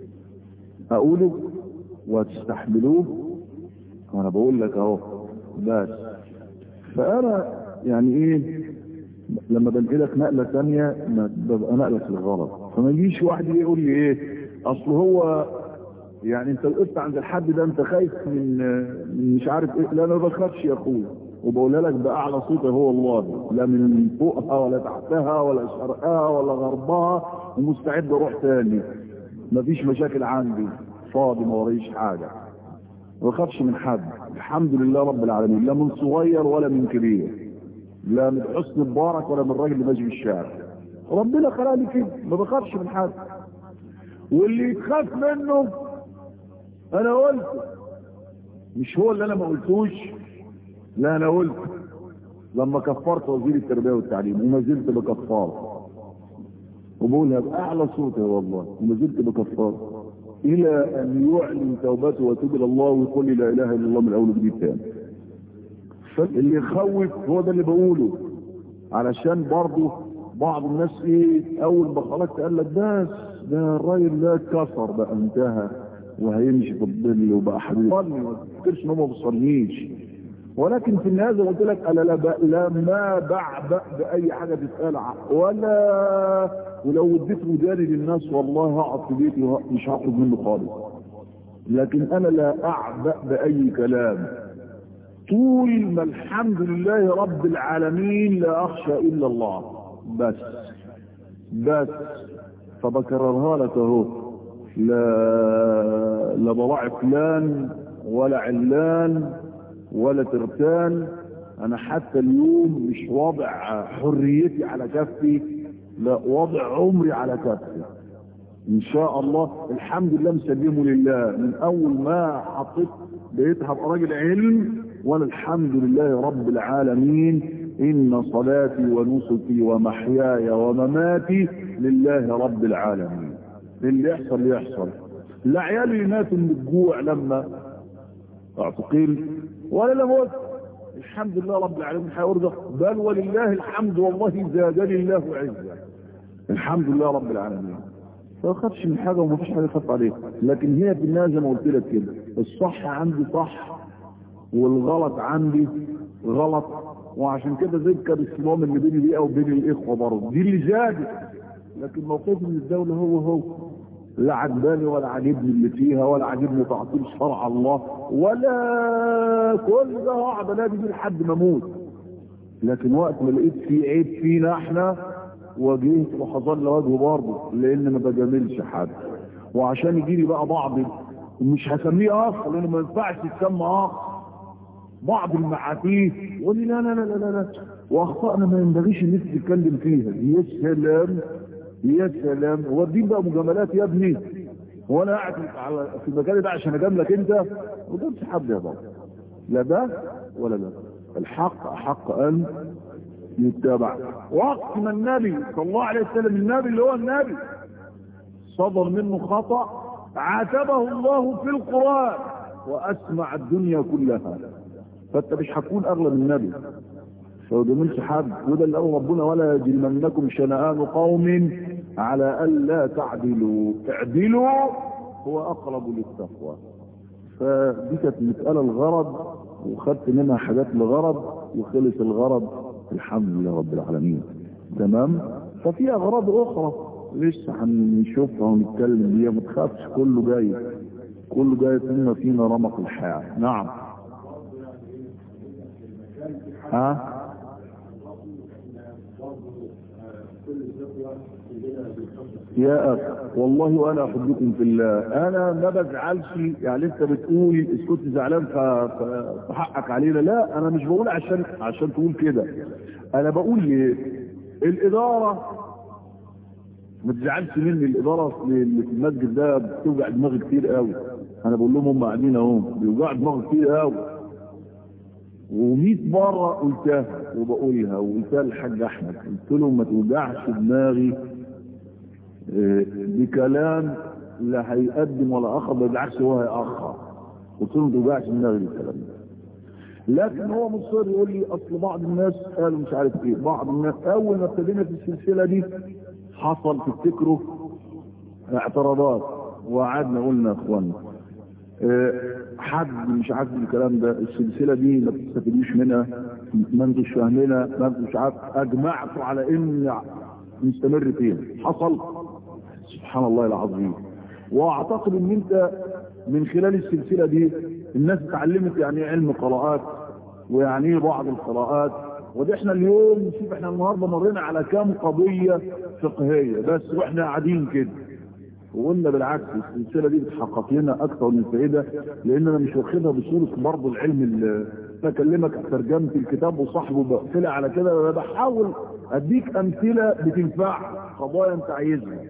هقوله وتستحملوه وانا بقول لك اهو بس فانا يعني ايه لما بنقلك نقله ثانيه ما ببقى نقلك للغلط فما يجيش واحد يقول لي ايه اصل هو يعني انت وقفت عند الحد ده انت خايف من من مش عارف ايه لا انا ما بخافش يا اخويا وبقولها لك باعلى صوت هو الله لا من فوقها ولا تحتها ولا شرقها ولا غربها ومستعد اروح تاني مفيش مشاكل عندي فاضي ما وريش حاجه ما بخافش من حد الحمد لله رب العالمين لا من صغير ولا من كبير لا من حسن مبارك ولا من راجل اللي ماشي في الشارع ربنا خلقني كده ما بخافش من حد واللي يتخاف منه انا قلت مش هو اللي انا ما قلتوش لا انا قلت لما كفرت وزير التربيه والتعليم وما زلت بكفار وبقولها باعلى صوتي والله وما زلت بكفار الى ان يعلن توبته ويتوب الى الله ويقول لي لا اله الا الله من اول وجديد تاني فاللي يخوف هو ده اللي بقوله علشان برضه بعض الناس ايه اول ما خرجت قال لك بس ده الراجل ده اتكسر بقى انتهى وهيمشي في الظل وبقى حبيبي صلي ما تفكرش ان هو ما بيصليش ولكن في النهايه زي ما قلت لك انا لا, ب... لا ما بعبأ باي حاجه تتقال ع- ولا ولو اديت وداني للناس والله هقعد في بيتي وه- مش هخرج منه خالص لكن انا لا اعبأ باي كلام طول ما الحمد لله رب العالمين لا اخشى الا الله بس بس فبكررها لك اهو لا لا ضراع فلان ولا علان ولا ترتان انا حتى اليوم مش واضع حريتي على كفي لا واضع عمري على كفي ان شاء الله الحمد لله مسلمه لله من اول ما حطيت بقيت هبقى راجل علم وانا الحمد لله رب العالمين ان صلاتي ونسكي ومحياي ومماتي لله رب العالمين اللي يحصل يحصل لا عيالي ماتوا من الجوع لما اعتقل ولا لم أقول الحمد لله رب العالمين هيرزق بل ولله الحمد والله زادني الله عزا الحمد لله رب العالمين ما خافش من حاجه وما فيش حاجه خاف عليها لكن هي في النهايه زي ما قلت لك كده الصح عندي صح والغلط عندي غلط وعشان كده ذكر الصمام اللي بيني بيه وبين الاخوه برضه دي اللي زادت لكن موقفي من الدوله هو هو لا عجباني ولا عاجبني اللي فيها ولا عاجبني تعطيل شرع الله ولا كل ده هقعد انادي بيه لحد ما اموت لكن وقت ما لقيت في عيب فينا احنا واجهت وحصل له وجهه برضه لان ما بجاملش حد وعشان يجي لي بقى بعض مش هسميه اخ لانه ما ينفعش يتسمى اخ بعض المعاتيه يقول لي لا لا لا لا لا, لا. واخطائنا ما ينبغيش الناس تتكلم فيها يا سلام يا سلام هو الدين بقى مجاملات يا ابني هو انا قاعد على في المكان ده عشان اجاملك انت ما تقولش حد يا بابا لا ده ولا ده الحق احق ان يتبع وقت ما النبي صلى الله عليه وسلم النبي اللي هو النبي صدر منه خطأ عاتبه الله في القرآن وأسمع الدنيا كلها فأنت مش هتكون أغلى من النبي فما جملش حد وده اللي قال ربنا ولا يجرمنكم شنآن قوم على ألا تعدلوا اعدلوا هو أقرب للتقوى فدي كانت مسألة الغرض وخدت منها حاجات لغرض وخلص الغرض الحمد لله رب العالمين تمام ففي أغراض أخرى لسه هنشوفها ونتكلم بيها ما تخافش كله جاي كله جاي ثم فينا رمق الحياة نعم ها يا أخ والله وأنا أحبكم في الله أنا ما بزعلش يعني أنت بتقول كنت زعلان فحقك علينا لا أنا مش بقول عشان عشان تقول كده أنا بقول ليه الإدارة ما تزعلش مني الإدارة اللي في المسجد ده بتوجع دماغي كتير قوي أنا بقول لهم هم قاعدين أهو بيوجع دماغي كتير قوي و100 مرة قلتها وبقولها وقلتها للحاج أحمد قلت له ما توجعش دماغي بكلام لا هيقدم ولا اخر بالعكس هو هيأخر قلت له ما توجعش دماغي بالكلام ده لكن هو مصر يقول لي اصل بعض الناس قالوا مش عارف ايه بعض الناس اول ما ابتدينا في السلسله دي حصل تفتكروا اعتراضات وقعدنا قلنا يا اخوانا اه حد مش عارف الكلام ده السلسله دي ما بتستفيدوش منها ما انتوش فاهمينها ما انتوش عارف اجمعتوا على ان نستمر فيها حصل سبحان الله العظيم واعتقد ان انت من خلال السلسله دي الناس اتعلمت يعني ايه علم قراءات ويعني ايه بعض القراءات وده احنا اليوم شوف احنا النهارده مرينا على كام قضيه فقهيه بس واحنا قاعدين كده وقلنا بالعكس السلسله دي بتحقق لنا اكثر من فائده لان انا مش واخدها بصوره برضه العلم اللي بكلمك ترجمه الكتاب وصاحبه بقفلها على كده انا بحاول اديك امثله بتنفع قضايا انت عايزها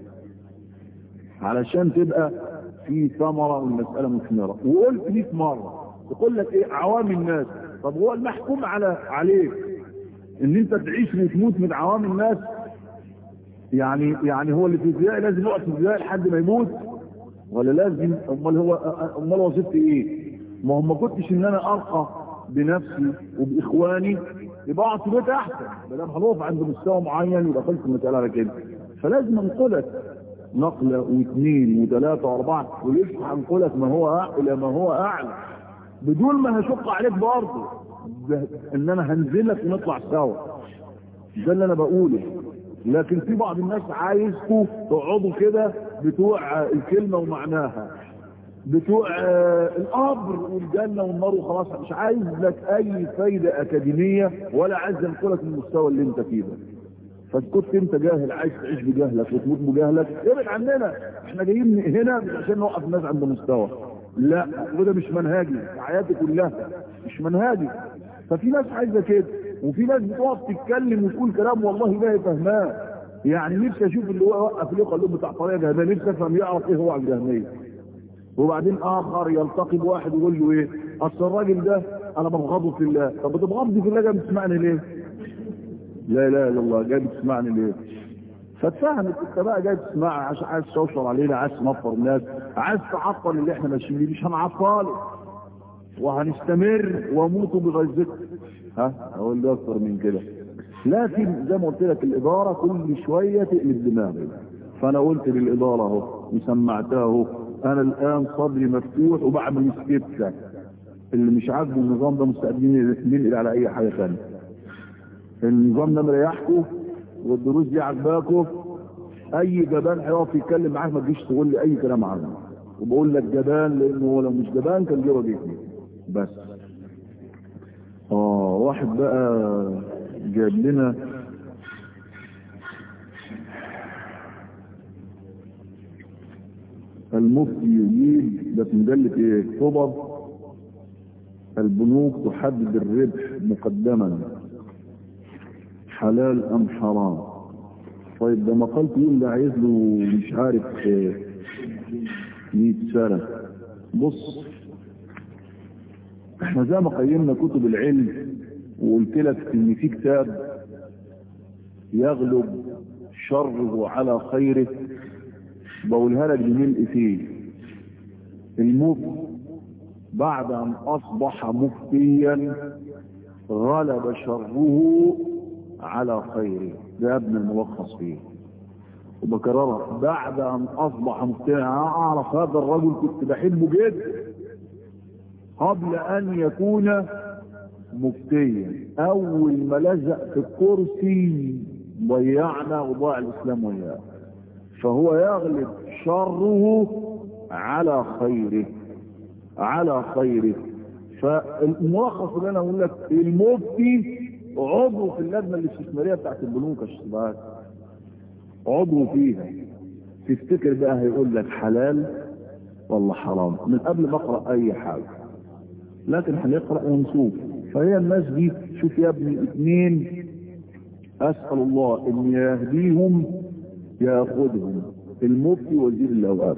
علشان تبقى في ثمره والمساله مثمره وقلت 100 مره يقول لك ايه عوام الناس طب هو المحكوم على عليك ان انت تعيش وتموت من عوام الناس يعني يعني هو اللي في ابتدائي لازم يقعد في ابتدائي لحد ما يموت ولا لازم امال هو امال وظيفتي ايه ما هو ما كنتش ان انا ارقى بنفسي وباخواني يبقى اقعد في بيت احسن ما دام هنقف عند مستوى معين يبقى خلص المساله على كده فلازم انقلك نقله واثنين وثلاثه واربعه ولسه هنقلك ما هو الى ما هو اعلى بدون ما هشق عليك برضه ان انا هنزلك ونطلع سوا ده اللي انا بقوله لكن في بعض الناس عايزكم تقعدوا كده بتوع الكلمة ومعناها بتوع القبر والجنة والنار وخلاص مش عايز لك اي فايدة اكاديمية ولا عايز ينقلك المستوى اللي انت فيه ده فكنت انت جاهل عايز تعيش بجهلك وتموت بجهلك ابعد عننا احنا جايين هنا مش عشان نوقف الناس عند مستوى لا وده مش منهاجي حياتي كلها مش منهاجي ففي ناس عايزه كده وفي ناس بتقعد تتكلم وتقول كلام والله ما هي فاهماه يعني نفسي اشوف اللي هو وقف اللي قال بتاع طريقه جهميه نفسي افهم يعرف ايه هو عن الجهميه وبعدين اخر يلتقي بواحد يقول له ايه اصل الراجل ده انا ببغضه في الله طب بتبغضني في الله جاي بتسمعني ليه لا اله الا الله جاي بتسمعني ليه فتفهمت انت بقى جاي تسمعها عشان عايز توصل علينا عايز تنفر الناس عايز تعطل اللي احنا ماشيين بيه مش هنعطله وهنستمر وموتوا بغيظكم ها اقول ده اكتر من كده لكن زي ما قلت لك الاداره كل شويه تقلب دماغي فانا قلت للاداره اهو وسمعتها اهو انا الان صدري مفتوح وبعمل سكتة اللي مش عاجبه النظام ده مستقبلين ننقل على اي حاجه ثانيه النظام ده مريحكم والدروس دي عجباكم اي جبان هيقف يتكلم معاك ما تجيش تقول لي اي كلام عنه وبقول لك جبان لانه لو مش جبان كان جه وجهني بس اه واحد بقى جاب لنا المفتي يجيب ده في مجلة ايه خبر البنوك تحدد الربح مقدما حلال ام حرام طيب ده مقالته يقول ده عايز له مش عارف 100 سنة بص احنا زي ما قيمنا كتب العلم وقلت لك ان في كتاب يغلب شره على خيره بقولها لك بملء فيه المفتي بعد ان اصبح مفتيا غلب شره على خيره ده ابن الملخص فيه وبكررها بعد ان اصبح مفتيا اعرف هذا الرجل كنت بحبه جدا قبل أن يكون مفتيا أول ما لزق في الكرسي ضيعنا وضاع الإسلام وياه فهو يغلب شره على خيره على خيره فالملخص اللي انا اقول لك المفتي عضو في اللجنه الاستثماريه بتاعت البنوك الشباب عضو فيها تفتكر بقى هيقول لك حلال ولا حرام من قبل ما اقرا اي حاجه لكن هنقرا ونشوف فهي الناس دي شوف يا ابني اثنين اسال الله ان يهديهم ياخذهم المفتي وزير الاوقاف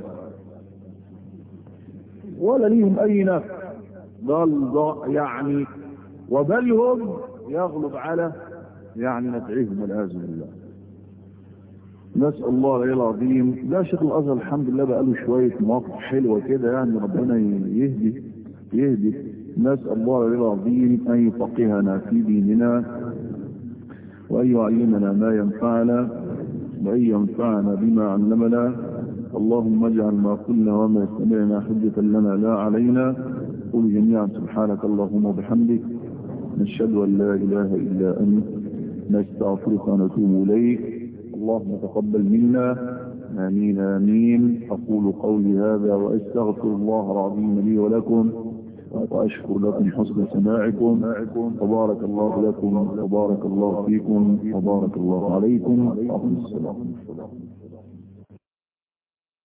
ولا ليهم اي نفع ضل يعني وبلهم يغلب على يعني نفعهم والعياذ بالله نسأل الله العلي العظيم لا شيخ الأزهر الحمد لله بقى له شوية مواقف حلوة كده يعني ربنا يهدي يهدي نسأل الله العلي العظيم أن يفقهنا في ديننا وأن يعلمنا ما ينفعنا وأن ينفعنا بما علمنا اللهم اجعل ما قلنا وما سمعنا حجة لنا لا علينا قل جميعا سبحانك اللهم وبحمدك نشهد أن لا إله إلا أنت نستغفرك ونتوب إليك اللهم تقبل منا آمين آمين أقول قولي هذا وأستغفر الله العظيم لي ولكم وأشكر لكم حسن سماعكم وبارك الله لكم وبارك الله فيكم وبارك الله عليكم وعليكم السلام